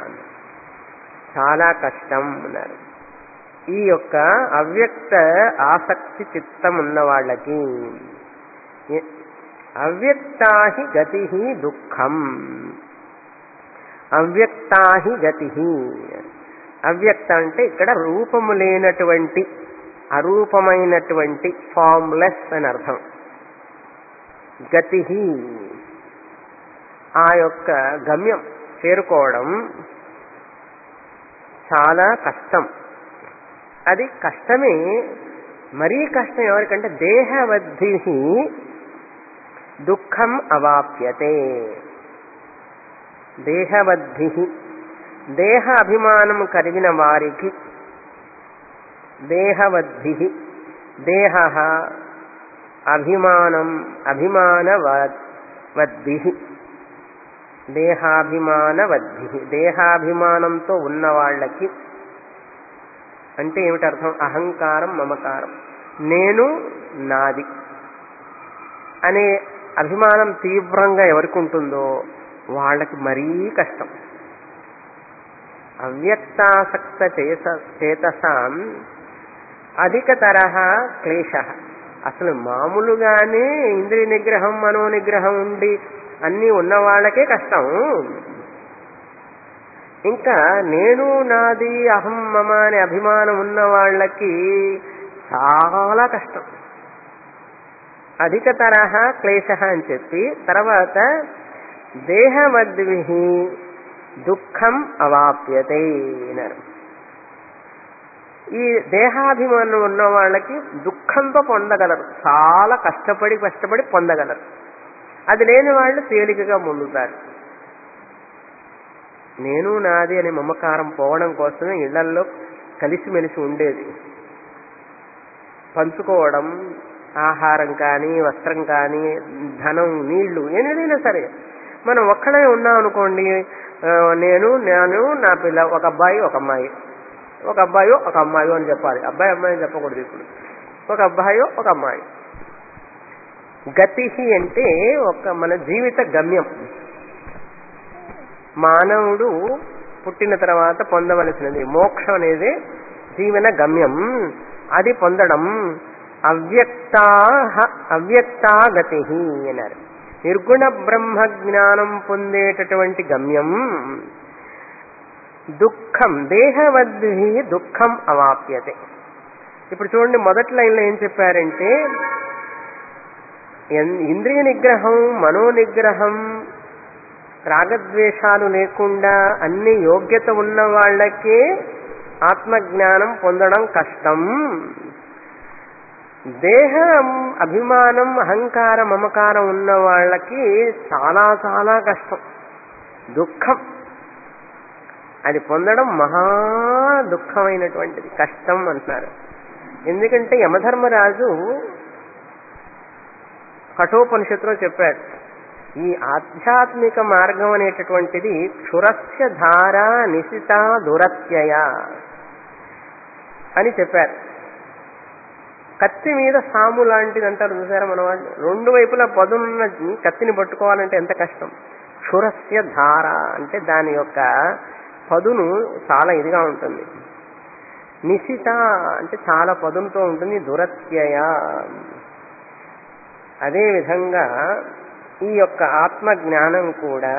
చాలా కష్టం అన్నారు ఈ యొక్క అవ్యక్త ఆసక్తి చిత్తం ఉన్న వాళ్ళకి ఎ- అవ్యక్తాహి గతి దుఃఖం అవ్యక్తాహి గతి అవ్యక్త అంటే ఇక్కడ రూపము లేనటువంటి అరూపమైనటువంటి ఫార్మ్లెస్ అని అర్థం గతి ఆ యొక్క గమ్యం చేరుకోవడం చాలా కష్టం అది కష్టమే మరీ కష్టం ఎవరికంటే దేహవద్ధి దుఃఖం అవాప్యతే దేహవద్ధి దేహ అభిమానం కలిగిన వారికి దేహవద్ధి దేహ అభిమానం అభిమానవద్ధి దేహాభిమానవద్ధి దేహాభిమానంతో ఉన్న వాళ్ళకి అంటే ఏమిటి అర్థం అహంకారం మమకారం నేను నాది అనే అభిమానం తీవ్రంగా ఎవరికి ఉంటుందో వాళ్ళకి మరీ కష్టం అవ్యక్తాసక్త చేత చేతసాం అధిక తరహా క్లేశ అసలు మామూలుగానే ఇంద్రియ నిగ్రహం మనో నిగ్రహం ఉండి అన్నీ ఉన్న వాళ్ళకే కష్టం ఇంకా నేను నాది అహం మమ అనే అభిమానం ఉన్న వాళ్ళకి చాలా కష్టం అధిక తరహా క్లేశ అని చెప్పి తర్వాత దేహవద్వి దుఃఖం అవాప్యతే అన్నారు ఈ దేహాభిమానం ఉన్న వాళ్ళకి దుఃఖంతో పొందగలరు చాలా కష్టపడి కష్టపడి పొందగలరు అది లేని వాళ్ళు తేలికగా పొందుతారు నేను నాది అనే మమకారం పోవడం కోసమే ఇళ్లల్లో కలిసిమెలిసి ఉండేది పంచుకోవడం ఆహారం కానీ వస్త్రం కానీ ధనం నీళ్లు ఏదైనా సరే మనం ఒక్కడే ఉన్నాం అనుకోండి ఆ, నేను నేను నా పిల్ల ఒక అబ్బాయి ఒక అమ్మాయి ఒక అబ్బాయో ఒక అమ్మాయో అని చెప్పాలి అబ్బాయి అమ్మాయి అని చెప్పకూడదు ఇప్పుడు ఒక అబ్బాయో ఒక అమ్మాయి గతి అంటే ఒక మన జీవిత గమ్యం మానవుడు పుట్టిన తర్వాత పొందవలసినది మోక్షం అనేది జీవన గమ్యం అది పొందడం అవ్యక్తా అవ్యక్తాగతి అన్నారు నిర్గుణ బ్రహ్మ జ్ఞానం పొందేటటువంటి గమ్యం దుఃఖం దేహవద్భి దుఃఖం అవాప్యతే ఇప్పుడు చూడండి మొదటి లైన్లో ఏం చెప్పారంటే ఎన్- ఇంద్రియ నిగ్రహం మనో నిగ్రహం రాగద్వేషాలు లేకుండా అన్ని యోగ్యత ఉన్న వాళ్ళకే ఆత్మజ్ఞానం పొందడం కష్టం దేహం అభిమానం అహంకారం మమకారం ఉన్న వాళ్ళకి చాలా చాలా కష్టం దుఃఖం అది పొందడం మహా దుఃఖమైనటువంటిది కష్టం అంటున్నారు ఎందుకంటే యమధర్మరాజు కఠోపనిషత్తులో చెప్పాడు ఈ ఆధ్యాత్మిక మార్గం అనేటటువంటిది క్షురస్య ధార నిశిత దురత్యయ అని చెప్పారు కత్తి మీద సాము లాంటిది అంటారు చూసారా మన వాళ్ళు రెండు వైపులా పదున్న కత్తిని పట్టుకోవాలంటే ఎంత కష్టం క్షురస్య ధార అంటే దాని యొక్క పదును చాలా ఇదిగా ఉంటుంది నిశిత అంటే చాలా పదునుతో ఉంటుంది దురత్యయ అదే విధంగా ఈ యొక్క ఆత్మ జ్ఞానం కూడా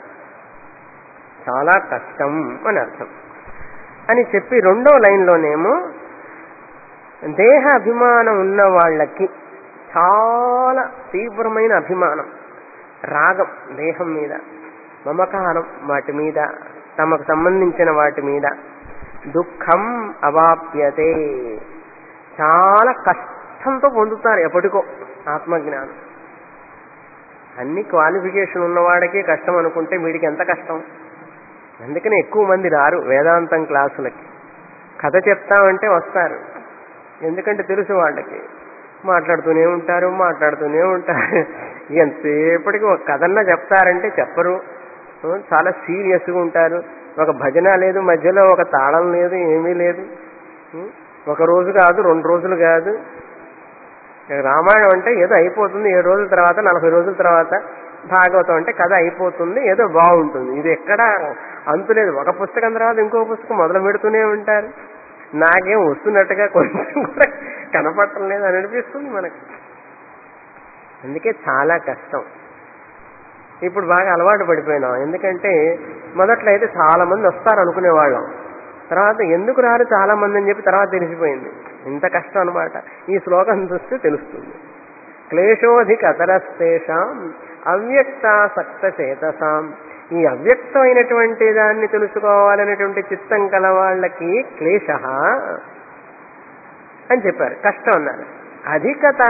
చాలా కష్టం అని అర్థం అని చెప్పి రెండో లైన్లోనేమో దేహ అభిమానం ఉన్న వాళ్ళకి చాలా తీవ్రమైన అభిమానం రాగం దేహం మీద మమకారం వాటి మీద తమకు సంబంధించిన వాటి మీద దుఃఖం అవాప్యతే చాలా కష్టంతో పొందుతారు ఎప్పటికో ఆత్మజ్ఞానం అన్ని క్వాలిఫికేషన్ ఉన్నవాడికే కష్టం అనుకుంటే వీడికి ఎంత కష్టం అందుకని ఎక్కువ మంది రారు వేదాంతం క్లాసులకి కథ చెప్తామంటే వస్తారు ఎందుకంటే తెలుసు వాళ్ళకి మాట్లాడుతూనే ఉంటారు మాట్లాడుతూనే ఉంటారు ఎంతసేపటికి ఒక కథన్నా చెప్తారంటే చెప్పరు చాలా సీరియస్గా ఉంటారు ఒక భజన లేదు మధ్యలో ఒక తాళం లేదు ఏమీ లేదు ఒక రోజు కాదు రెండు రోజులు కాదు రామాయణం అంటే ఏదో అయిపోతుంది ఏడు రోజుల తర్వాత నలభై రోజుల తర్వాత భాగవతం అంటే కథ అయిపోతుంది ఏదో బాగుంటుంది ఇది ఎక్కడ అంతులేదు ఒక పుస్తకం తర్వాత ఇంకో పుస్తకం మొదలు పెడుతూనే ఉంటారు నాకేం వస్తున్నట్టుగా కొంచెం కూడా కనపడటం లేదు అని అనిపిస్తుంది మనకు అందుకే చాలా కష్టం ఇప్పుడు బాగా అలవాటు పడిపోయినాం ఎందుకంటే మొదట్లో అయితే చాలా మంది వస్తారు అనుకునేవాళ్ళం తర్వాత ఎందుకు రారు చాలా మంది అని చెప్పి తర్వాత తెలిసిపోయింది ఇంత కష్టం అనమాట ఈ శ్లోకం చూస్తే తెలుస్తుంది క్లేశోధిక అతరస్తేషాం అవ్యక్తాసక్త చేతసాం ఈ అవ్యక్తమైనటువంటి దాన్ని తెలుసుకోవాలనేటువంటి చిత్తం కల వాళ్ళకి క్లేశ అని చెప్పారు కష్టం అన్నారు అధికతర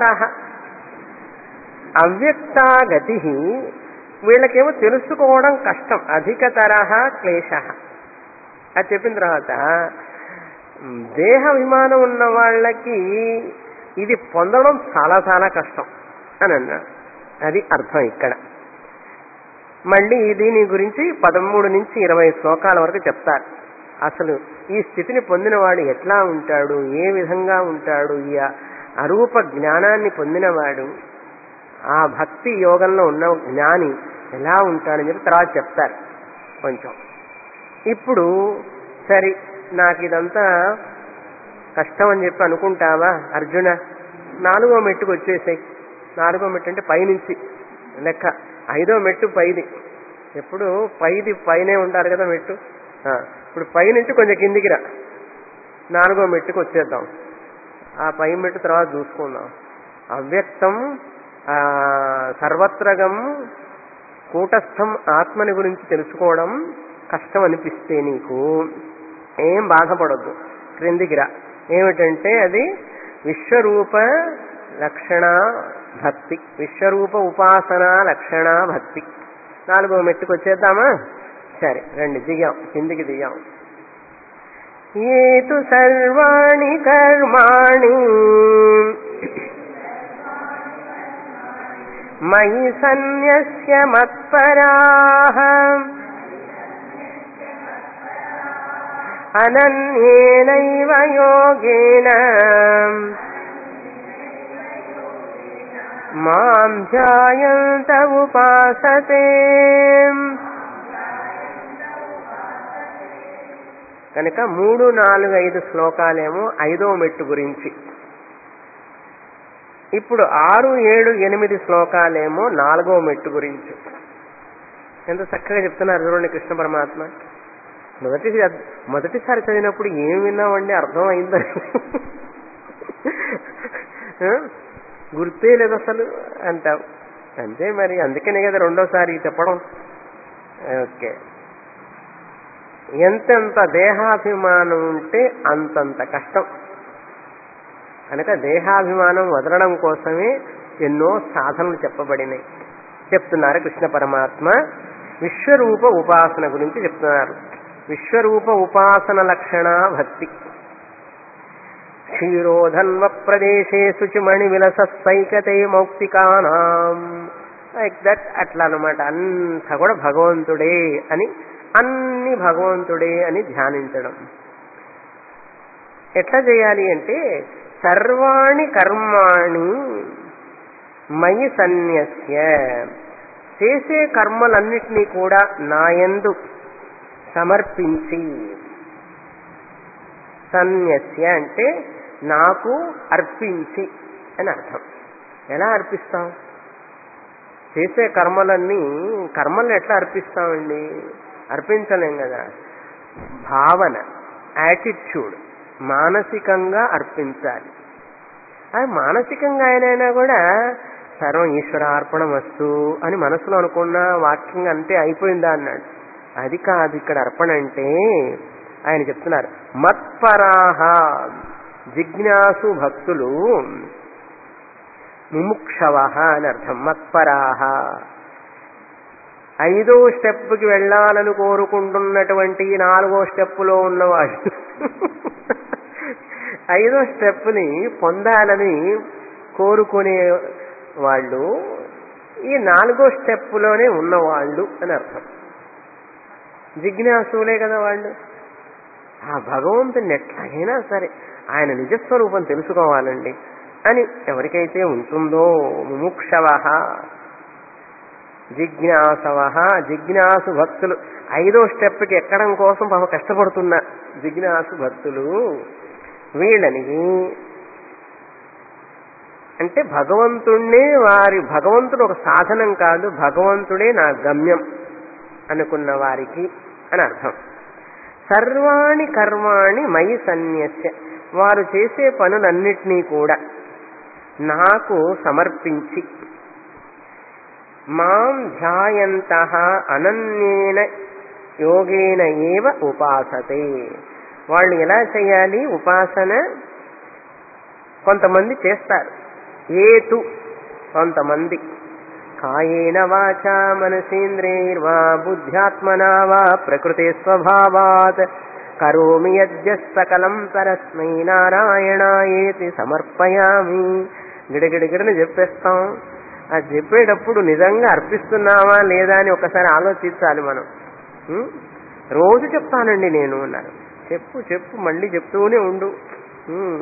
అవ్యక్తాగతి వీళ్ళకేమో తెలుసుకోవడం కష్టం అధికతర క్లేశ అది చెప్పిన తర్వాత దేహ విమానం ఉన్న వాళ్ళకి ఇది పొందడం చాలా చాలా కష్టం అని అన్నాడు అది అర్థం ఇక్కడ మళ్ళీ దీని గురించి పదమూడు నుంచి ఇరవై శ్లోకాల వరకు చెప్తారు అసలు ఈ స్థితిని పొందినవాడు ఎట్లా ఉంటాడు ఏ విధంగా ఉంటాడు ఈ అరూప జ్ఞానాన్ని పొందినవాడు ఆ భక్తి యోగంలో ఉన్న జ్ఞాని ఎలా ఉంటాడని చెప్పి తర్వాత చెప్తారు కొంచెం ఇప్పుడు సరే నాకు ఇదంతా కష్టం అని చెప్పి అనుకుంటావా అర్జున నాలుగో మెట్టుకు వచ్చేసాయి నాలుగో మెట్టు అంటే పైనుంచి లెక్క ఐదో మెట్టు పైది ఎప్పుడు పైది పైనే ఉంటారు కదా మెట్టు ఆ, ఇప్పుడు పైనుంచి కొంచెం కిందికి రా నాలుగో మెట్టుకు వచ్చేద్దాం ఆ పై మెట్టు తర్వాత చూసుకుందాం అవ్యక్తం ఆ, సర్వత్రగం కూటస్థం ఆత్మని గురించి తెలుసుకోవడం కష్టం అనిపిస్తే నీకు ఏం బాధపడొద్దు క్రిందికి రా ఏమిటంటే అది విశ్వరూప లక్షణ భక్తి విశ్వరూప ఉపాసన లక్షణ భక్తి నాలుగో మెట్టుకు వచ్చేద్దామా సరే రండి దిగాం కిందికి దిగాం ఏతు సర్వాణి కర్మాణి మయి సన్యస్య మత్పరాః అనన్యేనైవ యోగేన మాం ధ్యాయంత ఉపాసతే కనుక మూడు నాలుగు ఐదు శ్లోకాలేమో ఐదో మెట్టు గురించి ఇప్పుడు ఆరు ఏడు ఎనిమిది శ్లోకాలేమో నాలుగో మెట్టు గురించి ఎంత చక్కగా చెప్తున్నారు చూడండి కృష్ణ పరమాత్మ మొదటి మొదటిసారి చదివినప్పుడు ఏం విన్నామండి అర్థం అయిందని ఆ? గుర్తే లేదు అసలు అంటాం అంతే మరి అందుకనే కదా రెండోసారి చెప్పడం ఓకే ఎంతెంత దేహాభిమానం ఉంటే అంతంత కష్టం కనుక దేహాభిమానం వదలడం కోసమే ఎన్నో సాధనలు చెప్పబడినాయి చెప్తున్నారు కృష్ణ పరమాత్మ విశ్వరూప ఉపాసన గురించి చెప్తున్నారు విశ్వరూప ఉపాసన లక్షణ భక్తి క్షీరోధన్వ ప్రదేశే శుచిమణి విలస సైకతే మౌక్తికానాం లైక్ దట్ అట్లా అనమాట అంతా కూడా భగవంతుడే అని అన్ని భగవంతుడే అని ధ్యానించడం ఎట్లా చేయాలి అంటే సర్వాణి కర్మాణి మయి సన్యస్య చేసే కర్మలన్నిటినీ కూడా నాయందు సమర్పించి సన్యస్య అంటే నాకు అర్పించి అని అర్థం ఎలా అర్పిస్తాం చేసే కర్మలన్నీ కర్మల్ని ఎట్లా అర్పిస్తామండి అర్పించలేం కదా భావన యాటిట్యూడ్ మానసికంగా అర్పించాలి అది మానసికంగా ఆయనైనా కూడా సర్వం ఈశ్వర అర్పణ వస్తు అని మనసులో అనుకున్న వాక్యం అంతే అయిపోయిందా అన్నాడు అది కాదు ఇక్కడ అర్పణ అంటే ఆయన చెప్తున్నారు మత్పరాహ జిజ్ఞాసు భక్తులు ముముక్షవ అని అర్థం మత్పరాహ ఐదో స్టెప్కి వెళ్ళాలని కోరుకుంటున్నటువంటి నాలుగో స్టెప్పులో ఉన్నవాడు ఐదో స్టెప్ని పొందాలని కోరుకునే వాళ్ళు ఈ నాలుగో స్టెప్పులోనే ఉన్నవాళ్ళు అని అర్థం జిజ్ఞాసులే కదా వాళ్ళు ఆ భగవంతుని ఎట్లాగైనా సరే ఆయన నిజస్వరూపం తెలుసుకోవాలండి అని ఎవరికైతే ఉంటుందో ముముక్షవ జిజ్ఞాసవ జిజ్ఞాసు భక్తులు ఐదో స్టెప్కి ఎక్కడం కోసం పాప కష్టపడుతున్న జిజ్ఞాసు భక్తులు వీళ్ళని అంటే భగవంతుణ్ణే వారి భగవంతుడు ఒక సాధనం కాదు భగవంతుడే నా గమ్యం అనుకున్న వారికి అని అర్థం సర్వాణి కర్మాణి మయి సన్యస్య వారు చేసే పనులన్నిటినీ కూడా నాకు సమర్పించి మాం ధ్యాయంత అనన్యేన యోగేన ఏవ ఉపాసతే వాళ్ళు ఎలా చేయాలి ఉపాసన కొంతమంది చేస్తారు ఏతు కొంతమంది కాయేన వాచా మనసేంద్రైర్వా బుద్ధ్యాత్మనా వా ప్రకృతి స్వభావాత్ కరోమి యద్య సకలం పరస్మై నారాయణాయేతి సమర్పయామి గిడగిడగిడని చెప్పేస్తాం అది చెప్పేటప్పుడు నిజంగా అర్పిస్తున్నావా లేదా అని ఒకసారి ఆలోచించాలి మనం ఉం? రోజు చెప్తానండి నేను అన్నారు చెప్పు చెప్పు మళ్ళీ చెప్తూనే ఉండు ఉం.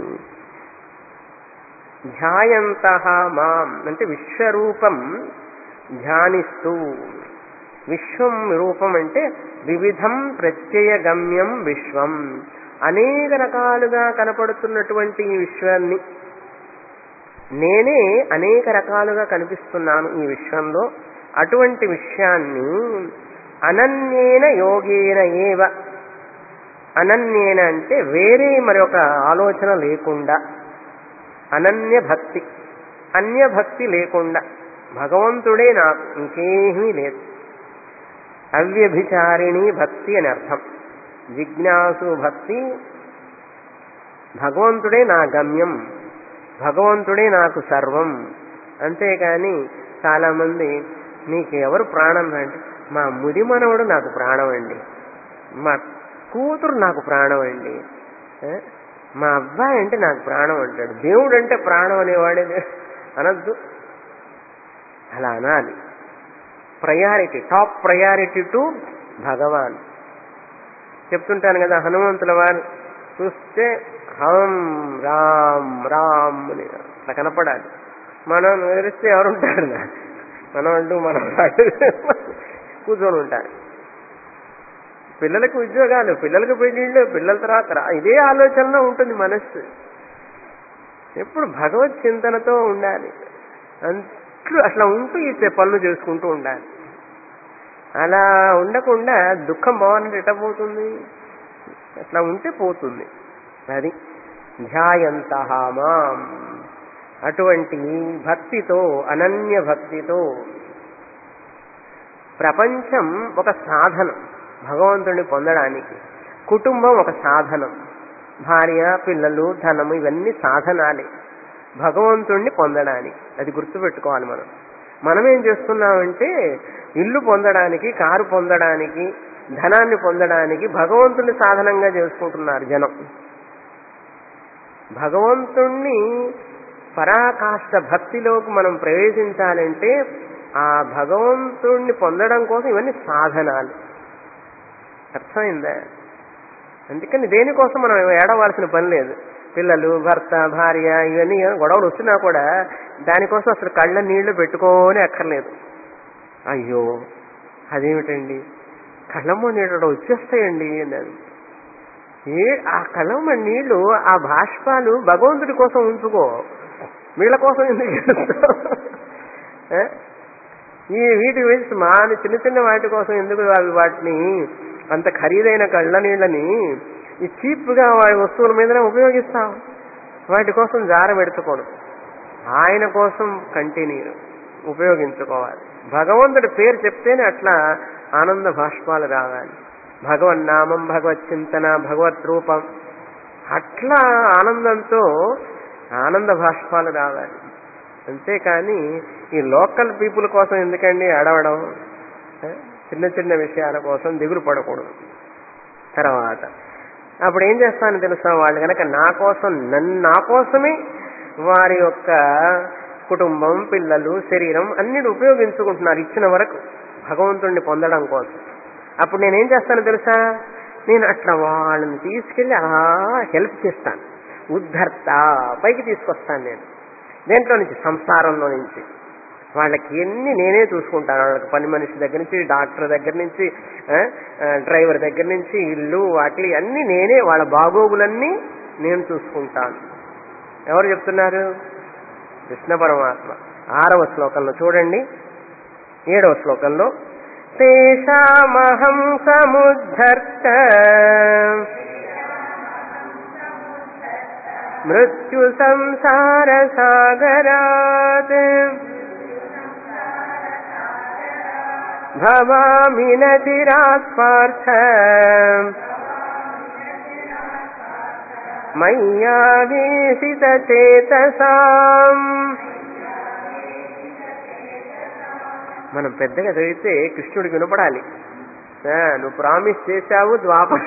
ధ్యాయంత మాం అంటే విశ్వరూపం ధ్యానిస్తూ విశ్వం రూపం అంటే వివిధం ప్రత్యయగమ్యం విశ్వం అనేక రకాలుగా కనపడుతున్నటువంటి ఈ విశ్వాన్ని నేనే అనేక రకాలుగా కనిపిస్తున్నాను ఈ విశ్వంలో అటువంటి విషయాన్ని అనన్యేన యోగేన ఏవ అనన్యేన అంటే వేరే మరొక ఆలోచన లేకుండా అనన్య భక్తి అన్య భక్తి లేకుండా భగవంతుడే నాకు ఇంకేమీ లేదు అవ్యభిచారిణి భక్తి అని అర్థం జిజ్ఞాసు భక్తి భగవంతుడే నా గమ్యం భగవంతుడే నాకు సర్వం అంతేకాని చాలామంది నీకు ఎవరు ప్రాణం అంటే మా ముది మనవడు నాకు ప్రాణం అండి మా కూతురు నాకు ప్రాణం అండి ఆ? మా అబ్బాయి అంటే నాకు ప్రాణం అంటాడు దేవుడు అంటే ప్రాణం అనేవాడే లే- అనద్దు అలా అనాలి priority top priority to Bhagavan చెప్తుంటాను కదా హనుమంతుల వారు చూస్తే హం రామ్ రామ్ అని అట్లా కనపడాలి మనం వివరిస్తే ఎవరుంటారు మనం అంటూ మనం కూర్చొని ఉంటారు పిల్లలకు ఉద్యోగాలు పిల్లలకు పెళ్ళిళ్ళు పిల్లల తర్వాత రా- ఇదే ఆలోచనలో ఉంటుంది మనస్సు ఎప్పుడు భగవత్ చింతనతో ఉండాలి అంట్లు అట్లా ఉంటూ ఈ చె- పనులు చేసుకుంటూ ఉండాలి అలా ఉండకుండా దుఃఖం పోవాలంటే ఎట్ట పోతుంది అట్లా ఉంటే పోతుంది అది ధ్యాయంత మాం అటువంటి భక్తితో అనన్య భక్తితో ప్రపంచం ఒక సాధనం భగవంతుడిని పొందడానికి కుటుంబం ఒక సాధనం భార్య పిల్లలు ధనము ఇవన్నీ సాధనాలే భగవంతుణ్ణి పొందడానికి అది గుర్తుపెట్టుకోవాలి మనం మనం ఏం చేస్తున్నామంటే ఇల్లు పొందడానికి కారు పొందడానికి ధనాన్ని పొందడానికి భగవంతుని సాధనంగా చేసుకుంటున్నారు జనం భగవంతుణ్ణి పరాకాష్ట భక్తిలోకి మనం ప్రవేశించాలంటే ఆ భగవంతుణ్ణి పొందడం కోసం ఇవన్నీ సాధనాలు అర్థమైందా అందుకని దేనికోసం మనం ఏడవలసిన పని లేదు పిల్లలు భర్త భార్య ఇవన్నీ గొడవలు వచ్చినా కూడా దానికోసం అసలు కళ్ళ నీళ్లు పెట్టుకోని అక్కర్లేదు అయ్యో అదేమిటండి కళ్ళమ్మ నీళ్ళు వచ్చేస్తాయండి అన్నాను ఏ ఆ కళ్ళమ్మ నీళ్లు ఆ బాష్పాలు భగవంతుడి కోసం ఉంచుకో వీళ్ళ కోసం ఎందుకు ఏడుస్తావు? ఏ? ఈ వీటి వేసి మాని చిన్న చిన్న వాటి కోసం ఎందుకు అవి వాటిని అంత ఖరీదైన కళ్ళ నీళ్ళని ఈ చీప్గా వాడి వస్తువుల మీదనే ఉపయోగిస్తాం వాటి కోసం జార పెడుతుకోను ఆయన కోసం కంటిన్యూ ఉపయోగించుకోవాలి భగవంతుడి పేరు చెప్తేనే అట్లా ఆనంద భాష్పాలు రావాలి భగవన్నామం భగవత్ చింతన భగవత్ రూపం అట్లా ఆనందంతో ఆనంద భాష్పాలు రావాలి అంతేకాని ఈ లోకల్ పీపుల్ కోసం ఎందుకండి అడవడం ఏ? చిన్న చిన్న విషయాల కోసం దిగులు పడకూడదు తర్వాత అప్పుడు ఏం చేస్తాను తెలుసా వాళ్ళు కనుక నా కోసం నన్ను నా కోసమే వారి యొక్క కుటుంబం పిల్లలు శరీరం అన్నిటి ఉపయోగించుకుంటున్నారు ఇచ్చిన వరకు భగవంతుణ్ణి పొందడం కోసం అప్పుడు నేనేం చేస్తాను తెలుసా నేను అట్లా వాళ్ళని తీసుకెళ్లి అలా హెల్ప్ చేస్తాను ఉద్ధర్త పైకి తీసుకొస్తాను నేను దేంట్లో నుంచి సంసారంలో నుంచి వాళ్ళకి ఎన్ని నేనే చూసుకుంటాను వాళ్ళకి పని మనిషి దగ్గర నుంచి డాక్టర్ దగ్గర నుంచి ఆ, ఆ, డ్రైవర్ దగ్గర నుంచి ఇల్లు వాటి అన్ని నేనే వాళ్ళ బాగోగులన్నీ నేను చూసుకుంటాను ఎవరు చెప్తున్నారు కృష్ణ పరమాత్మ ఆరవ శ్లోకంలో చూడండి ఏడవ శ్లోకంలో తేషామహం సముద్ధర్త మృత్యు సంసార సాగరాత్ భవామి నతిరాత్పార్థ మయ్యావేశిత చేతసాం మనం పెద్దగా చదివితే కృష్ణుడికి వినపడాలి ఆ, నువ్వు ప్రామిస్ చేశావు ద్వాపర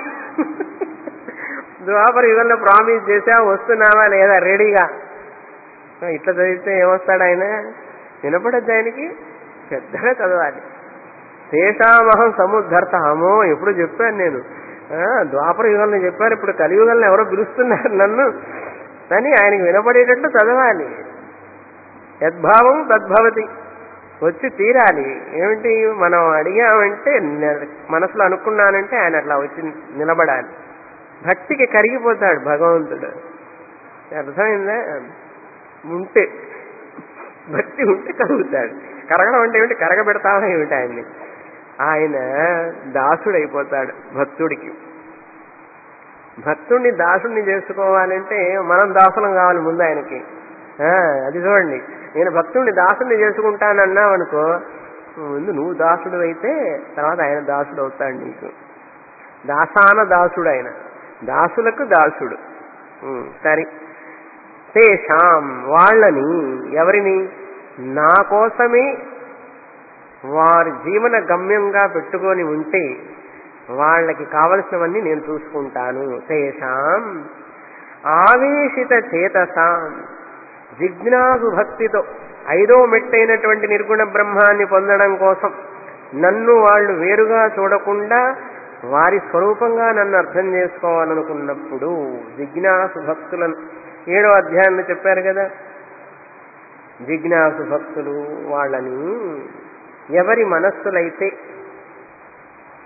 ద్వాపర యుగంలో ప్రామిస్ చేశావు వస్తున్నావా లేదా రెడీగా ఆ, ఇట్లా చదివితే ఏమొస్తాడు ఆయన వినపడద్దు ఆయనకి పెద్దగా చదవాలి తేషామహం సముద్ధర్త అమ్మో ఎప్పుడు చెప్పాను నేను ఆ, ద్వాపర యుగంలో చెప్పాను ఇప్పుడు కలియుగంలో ఎవరో పిలుస్తున్నారు నన్ను అని ఆయనకి వినపడేటట్టు చదవాలి యద్భావం తద్భవతి వచ్చి తీరాలి ఏమిటి మనం అడిగామంటే న- మనసులో అనుకున్నానంటే ఆయన అట్లా వచ్చి నిలబడాలి భక్తికి కరిగిపోతాడు భగవంతుడు అర్థమైందా ఉంటే భక్తి ఉంటే కరుగుతాడు కరగడం అంటే ఏమిటి కరగబెడతామా ఏమిటి ఆయన్ని ఆయన దాసుడైపోతాడు భక్తుడికి భక్తుడిని దాసుడిని చేసుకోవాలంటే మనం దాసులం కావాలి ముందు ఆయనకి ఆ, అది చూడండి నేను భక్తుడిని దాసుడిని చేసుకుంటానన్నావు అనుకో ముందు నువ్వు దాసుడు అయితే తర్వాత ఆయన దాసుడు అవుతాడు నీకు దాసాన దాసుడు ఆయన దాసులకు దాసుడు ఉం, సరే తేషాం వాళ్ళని ఎవరిని నా కోసమే వారి జీవన గమ్యంగా పెట్టుకొని ఉంటే వాళ్ళకి కావలసినవన్నీ నేను చూసుకుంటాను తేషాం ఆవేశిత చేతసాం జిజ్ఞాసు భక్తితో ఐదో మెట్టైనటువంటి నిర్గుణ బ్రహ్మాన్ని పొందడం కోసం నన్ను వాళ్ళు వేరుగా చూడకుండా వారి స్వరూపంగా నన్ను అర్థం చేసుకోవాలనుకున్నప్పుడు జిజ్ఞాసు భక్తులను ఏడో అధ్యాయంలో చెప్పారు కదా జిజ్ఞాసు భక్తులు వాళ్ళని ఎవరి మనస్సులైతే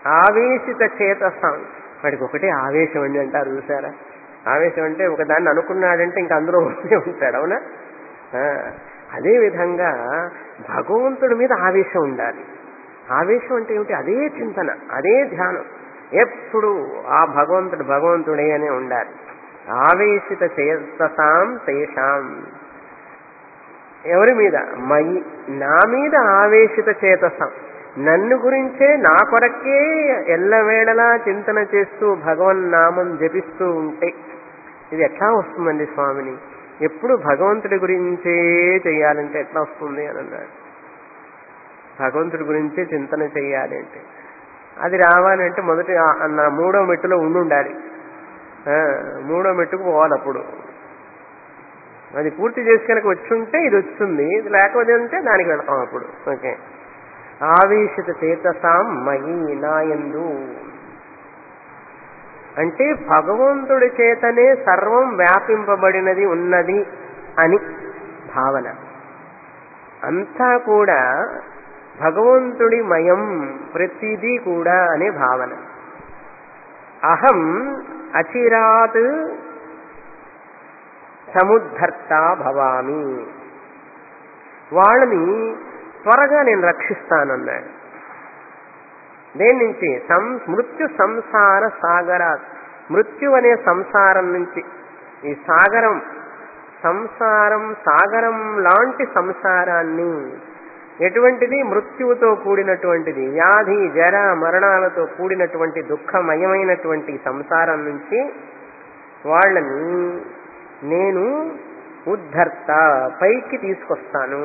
ఆవేశిత చేతసం వాడికి ఒకటే ఆవేశం అండి అంటారు చూసారా ఆవేశం అంటే ఒకదాన్ని అనుకున్నాడంటే ఇంకా అందులో ఉండే ఉంటాడు అవునా ఆ, అదే విధంగా భగవంతుడి మీద ఆవేశం ఉండాలి ఆవేశం అంటే ఏమిటి అదే చింతన అదే ధ్యానం ఎప్పుడు ఆ భగవంతుడు భగవంతుడే అనే ఉండాలి ఆవేశిత చేతసాం తేషాం ఎవరి మీద మయి నా మీద ఆవేశిత చేతసం నన్ను గురించే నా కొరకే ఎల్లవేళలా చింతన చేస్తూ భగవన్ నామం జపిస్తూ ఉంటే ఇది ఎట్లా వస్తుందండి స్వామిని ఎప్పుడు భగవంతుడి గురించే చేయాలంటే ఎట్లా వస్తుంది అని అన్నాడు భగవంతుడి గురించే చింతన చేయాలి అంటే అది రావాలంటే మొదటి ఆ- నా మూడో మెట్టులో ఉండుండాలి ఆ, మూడో మెట్టుకు పోవాలి అప్పుడు అది పూర్తి చేసి కనుక వచ్చి ఉంటే ఇది వచ్చింది ఇది లేకపోతే ఉంటే దానికి వెళతాం అప్పుడు ఓకే ఆవేశిత చేతసాం మయి నాయందు అంటే భగవంతుడి చేతనే సర్వం వ్యాపింపబడినది ఉన్నది అని భావన అంతా కూడా భగవంతుడి మయం ప్రతిదీ కూడా అనే భావన అహం అచిరాత్ సముద్ధర్త భవామి వాళ్ళని త్వరగా నేను రక్షిస్తానన్నాడు దేని నుంచి సం మృత్యు సంసార సాగరాత్ మృత్యు అనే సంసారం నుంచి ఈ సాగరం సంసారం సాగరం లాంటి సంసారాన్ని ఎటువంటిది మృత్యువుతో కూడినటువంటిది వ్యాధి జర మరణాలతో కూడినటువంటి దుఃఖమయమైనటువంటి సంసారం నుంచి వాళ్ళని నేను ఉద్ధర్త పైకి తీసుకొస్తాను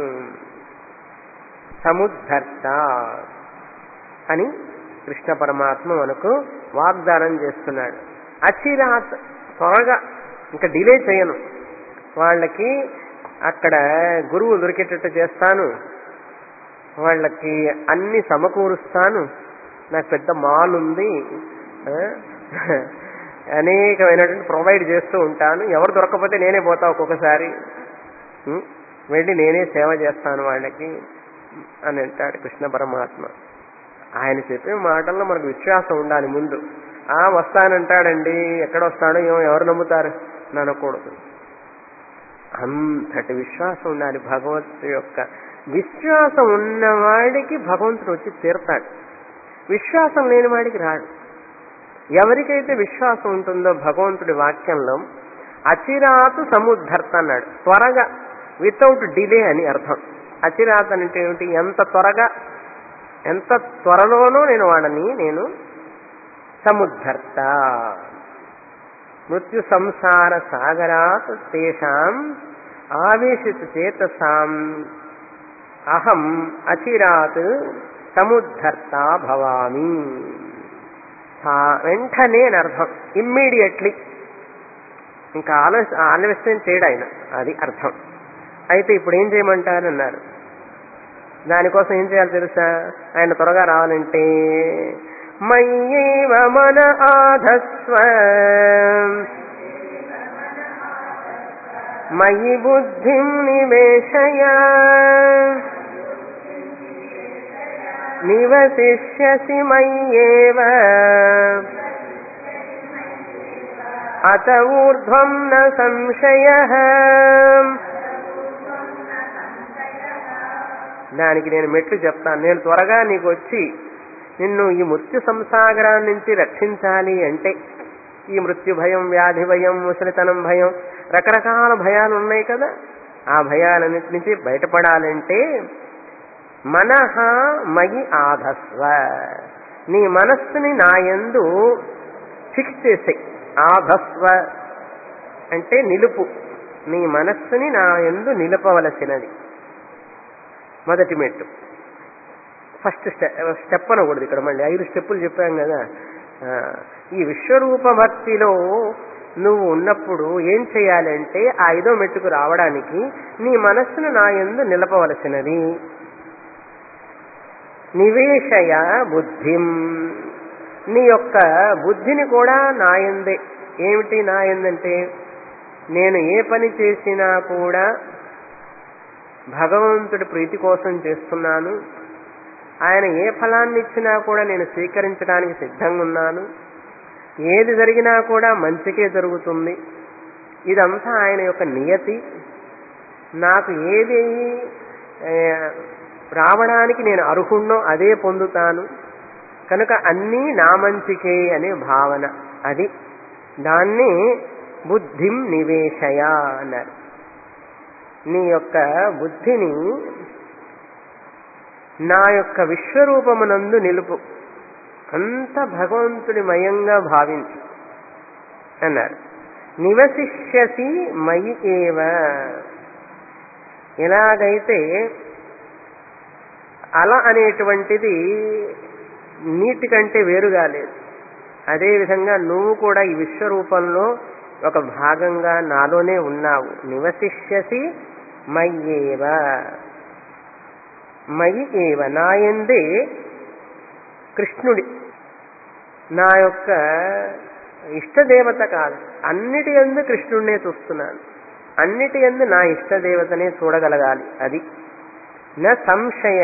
సముద్ధర్త అని కృష్ణ పరమాత్మ మనకు వాగ్దానం చేస్తున్నాడు అచిరాత్ త్వరగా ఇంకా డిలే చేయను వాళ్ళకి అక్కడ గురువు దొరికేటట్టు చేస్తాను వాళ్ళకి అన్ని సమకూరుస్తాను నాకు పెద్ద మాల్ ఉంది ఆ, అనేకమైనటువంటి ప్రొవైడ్ చేస్తూ ఉంటాను ఎవరు దొరకకపోతే నేనే పోతా ఒక్కొక్కసారి ఉం? వెళ్ళి నేనే సేవ చేస్తాను వాళ్ళకి అని అంటాడు కృష్ణ పరమాత్మ ఆయన చెప్పే మాటల్లో మనకు విశ్వాసం ఉండాలి ముందు ఆ వస్తానంటాడండి ఎక్కడ వస్తాడో ఏమో ఎవరు నమ్ముతారు అని అనకూడదు అంతటి విశ్వాసం ఉండాలి భగవంతుడి యొక్క విశ్వాసం ఉన్నవాడికి భగవంతుడు వచ్చి తీరతాడు విశ్వాసం లేని వాడికి రాడు ఎవరికైతే విశ్వాసం ఉంటుందో భగవంతుడి వాక్యంలో అచిరాతు సముద్ధర్త అన్నాడు త్వరగా వితౌట్ డిలే అని అర్థం అచిరాత్ అంటే ఏమిటి ఎంత త్వరగా ఎంత త్వరలోనూ నేను వాడని నేను సముద్ధర్త మృత్యు సంసార సాగరాత్ తేషాం ఆవేశిత చేతసాం అహం అచిరాత్ సముద్ధర్త భవామి సా- వెంటనే అని అర్థం ఇమ్మీడియట్లీ ఇంకా ఆలస్య ఆలస్యం చేయడు ఆయన అది అర్థం అయితే ఇప్పుడు ఏం చేయమంటారు అన్నారు దానికోసం ఏం చేయాలి తెలుసా ఆయన త్వరగా రావాలంటే మయ్యేవ మన ఆధస్వ మయి బుద్ధిం నివేశయ నివసిష్యసి మయ్యేవ అత ఊర్ధ్వం న సంశయ దానికి నేను మెట్లు చెప్తాను నేను త్వరగా నీకు వచ్చి నిన్ను ఈ మృత్యు సంసాగరం నుంచి రక్షించాలి అంటే ఈ మృత్యు భయం వ్యాధి భయం ముసలితనం భయం రకరకాల భయాలు ఉన్నాయి కదా ఆ భయాలన్నిటి నుంచి బయటపడాలంటే మనహ మయి ఆధస్వ నీ మనస్సుని నా యందు ఫిక్స్ చేసే ఆధస్వ అంటే నిలుపు నీ మనస్సుని నా యందు నిలపవలసినది మొదటి మెట్టు ఫస్ట్ స్టెప్ స్టెప్ అనకూడదు ఇక్కడ మళ్ళీ ఐదు స్టెప్పులు చెప్పాం కదా ఆ, ఈ విశ్వరూప భక్తిలో నువ్వు ఉన్నప్పుడు ఏం చేయాలంటే ఆ ఐదో మెట్టుకు రావడానికి నీ మనస్సును నా యందు నిలపవలసినది నివేశయ బుద్ధిం నీ యొక్క బుద్ధిని కూడా నాయందే ఏమిటి నాయందంటే నేను ఏ పని చేసినా కూడా భగవంతుడి ప్రీతి కోసం చేస్తున్నాను ఆయన ఏ ఫలాన్ని ఇచ్చినా కూడా నేను స్వీకరించడానికి సిద్ధంగా ఉన్నాను ఏది జరిగినా కూడా మంచికే జరుగుతుంది ఇదంతా ఆయన యొక్క నియతి నాకు ఏది ఏ, రావడానికి నేను అర్హుణ్ణో అదే పొందుతాను కనుక అన్నీ నా మంచికే అనే భావన అది దాన్ని బుద్ధిం నివేశయ అన్నారు నీ యొక్క బుద్ధిని నా యొక్క విశ్వరూపమునందు నిలుపు అంత భగవంతుడి మయంగా భావించు అన్నారు నివసిష్యసి మయి ఏవ ఎలాగైతే అల అనేటువంటిది నీటి కంటే వేరుగా లేదు అదేవిధంగా నువ్వు కూడా ఈ విశ్వరూపంలో ఒక భాగంగా నాలోనే ఉన్నావు నివసిష్యసి మయ్యేవ మయి ఏవ నాయందే కృష్ణుడి నా యొక్క ఇష్టదేవత కాదు అన్నిటి ఎందు కృష్ణుడినే చూస్తున్నాను అన్నిటి ఎందు నా ఇష్టదేవతనే చూడగలగాలి అది నా సంశయ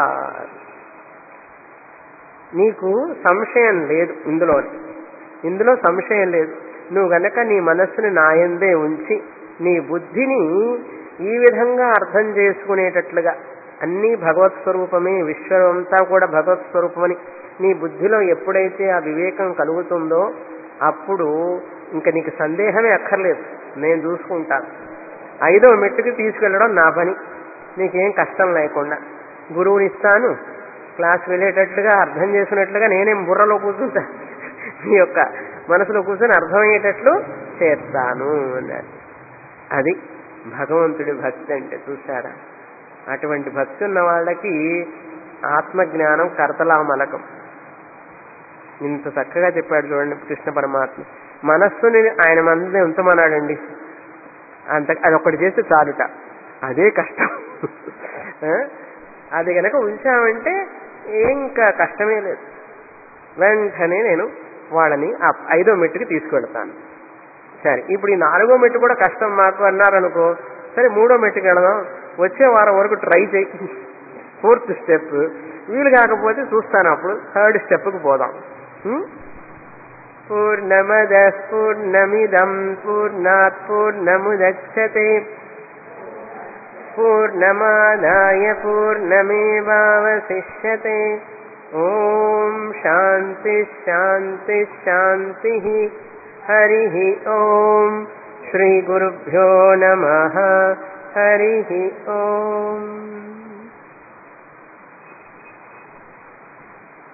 నీకు సంశయం లేదు ఇందులో ఇందులో సంశయం లేదు నువ్వు గనక నీ మనస్సుని నాయందే ఉంచి నీ బుద్ధిని ఈ విధంగా అర్థం చేసుకునేటట్లుగా అన్నీ భగవత్ స్వరూపమే విశ్వమంతా కూడా భగవత్ స్వరూపమని నీ బుద్ధిలో ఎప్పుడైతే ఆ వివేకం కలుగుతుందో అప్పుడు ఇంకా నీకు సందేహమే అక్కర్లేదు నేను చూసుకుంటాను ఐదో మెట్టుకి తీసుకెళ్ళడం నా పని నీకేం కష్టం లేకుండా గురువుని ఇస్తాను క్లాస్ వెళ్ళేటట్లుగా అర్థం చేసుకున్నట్లుగా నేనేం బుర్రలో కూర్చుంటా నీ యొక్క మనసులో కూర్చొని అర్థమయ్యేటట్లు చేస్తాను అన్నారు అది భగవంతుడి భక్తి అంటే చూసారా అటువంటి భక్తి ఉన్న వాళ్ళకి ఆత్మజ్ఞానం కర్తలామలకం ఇంత చక్కగా చెప్పాడు చూడండి కృష్ణ పరమాత్మ మనస్సుని ఆయన మంది ఉంచమన్నాడండి అంత అదొకటి చేస్తే చాలుట అదే కష్టం ఆ? అది గనక ఉంచామంటే ఏం ఇంకా కష్టమే లేదు వెంటనే నేను వాళ్ళని ఆ ఐదో మెట్టుకి తీసుకెళ్తాను సరే ఇప్పుడు ఈ నాలుగో మెట్టు కూడా కష్టం మాకు అన్నారనుకో సరే మూడో మెట్టుకి వెళదాం వచ్చే వారం వరకు ట్రై చేయి ఫోర్త్ స్టెప్ వీలు కాకపోతే చూస్తాను అప్పుడు థర్డ్ స్టెప్కి పోదాం ఉం? పూర్ణమద పూర్ణమిదం పూర్ణాత్ పూర్ణముదచ్చతే పూర్ణమాదాయ పూర్ణమేవావశిష్యతే ఓం శాంతి శాంతి శాంతి హరి ఓం శ్రీ గురుభ్యో నమ హరి ఓం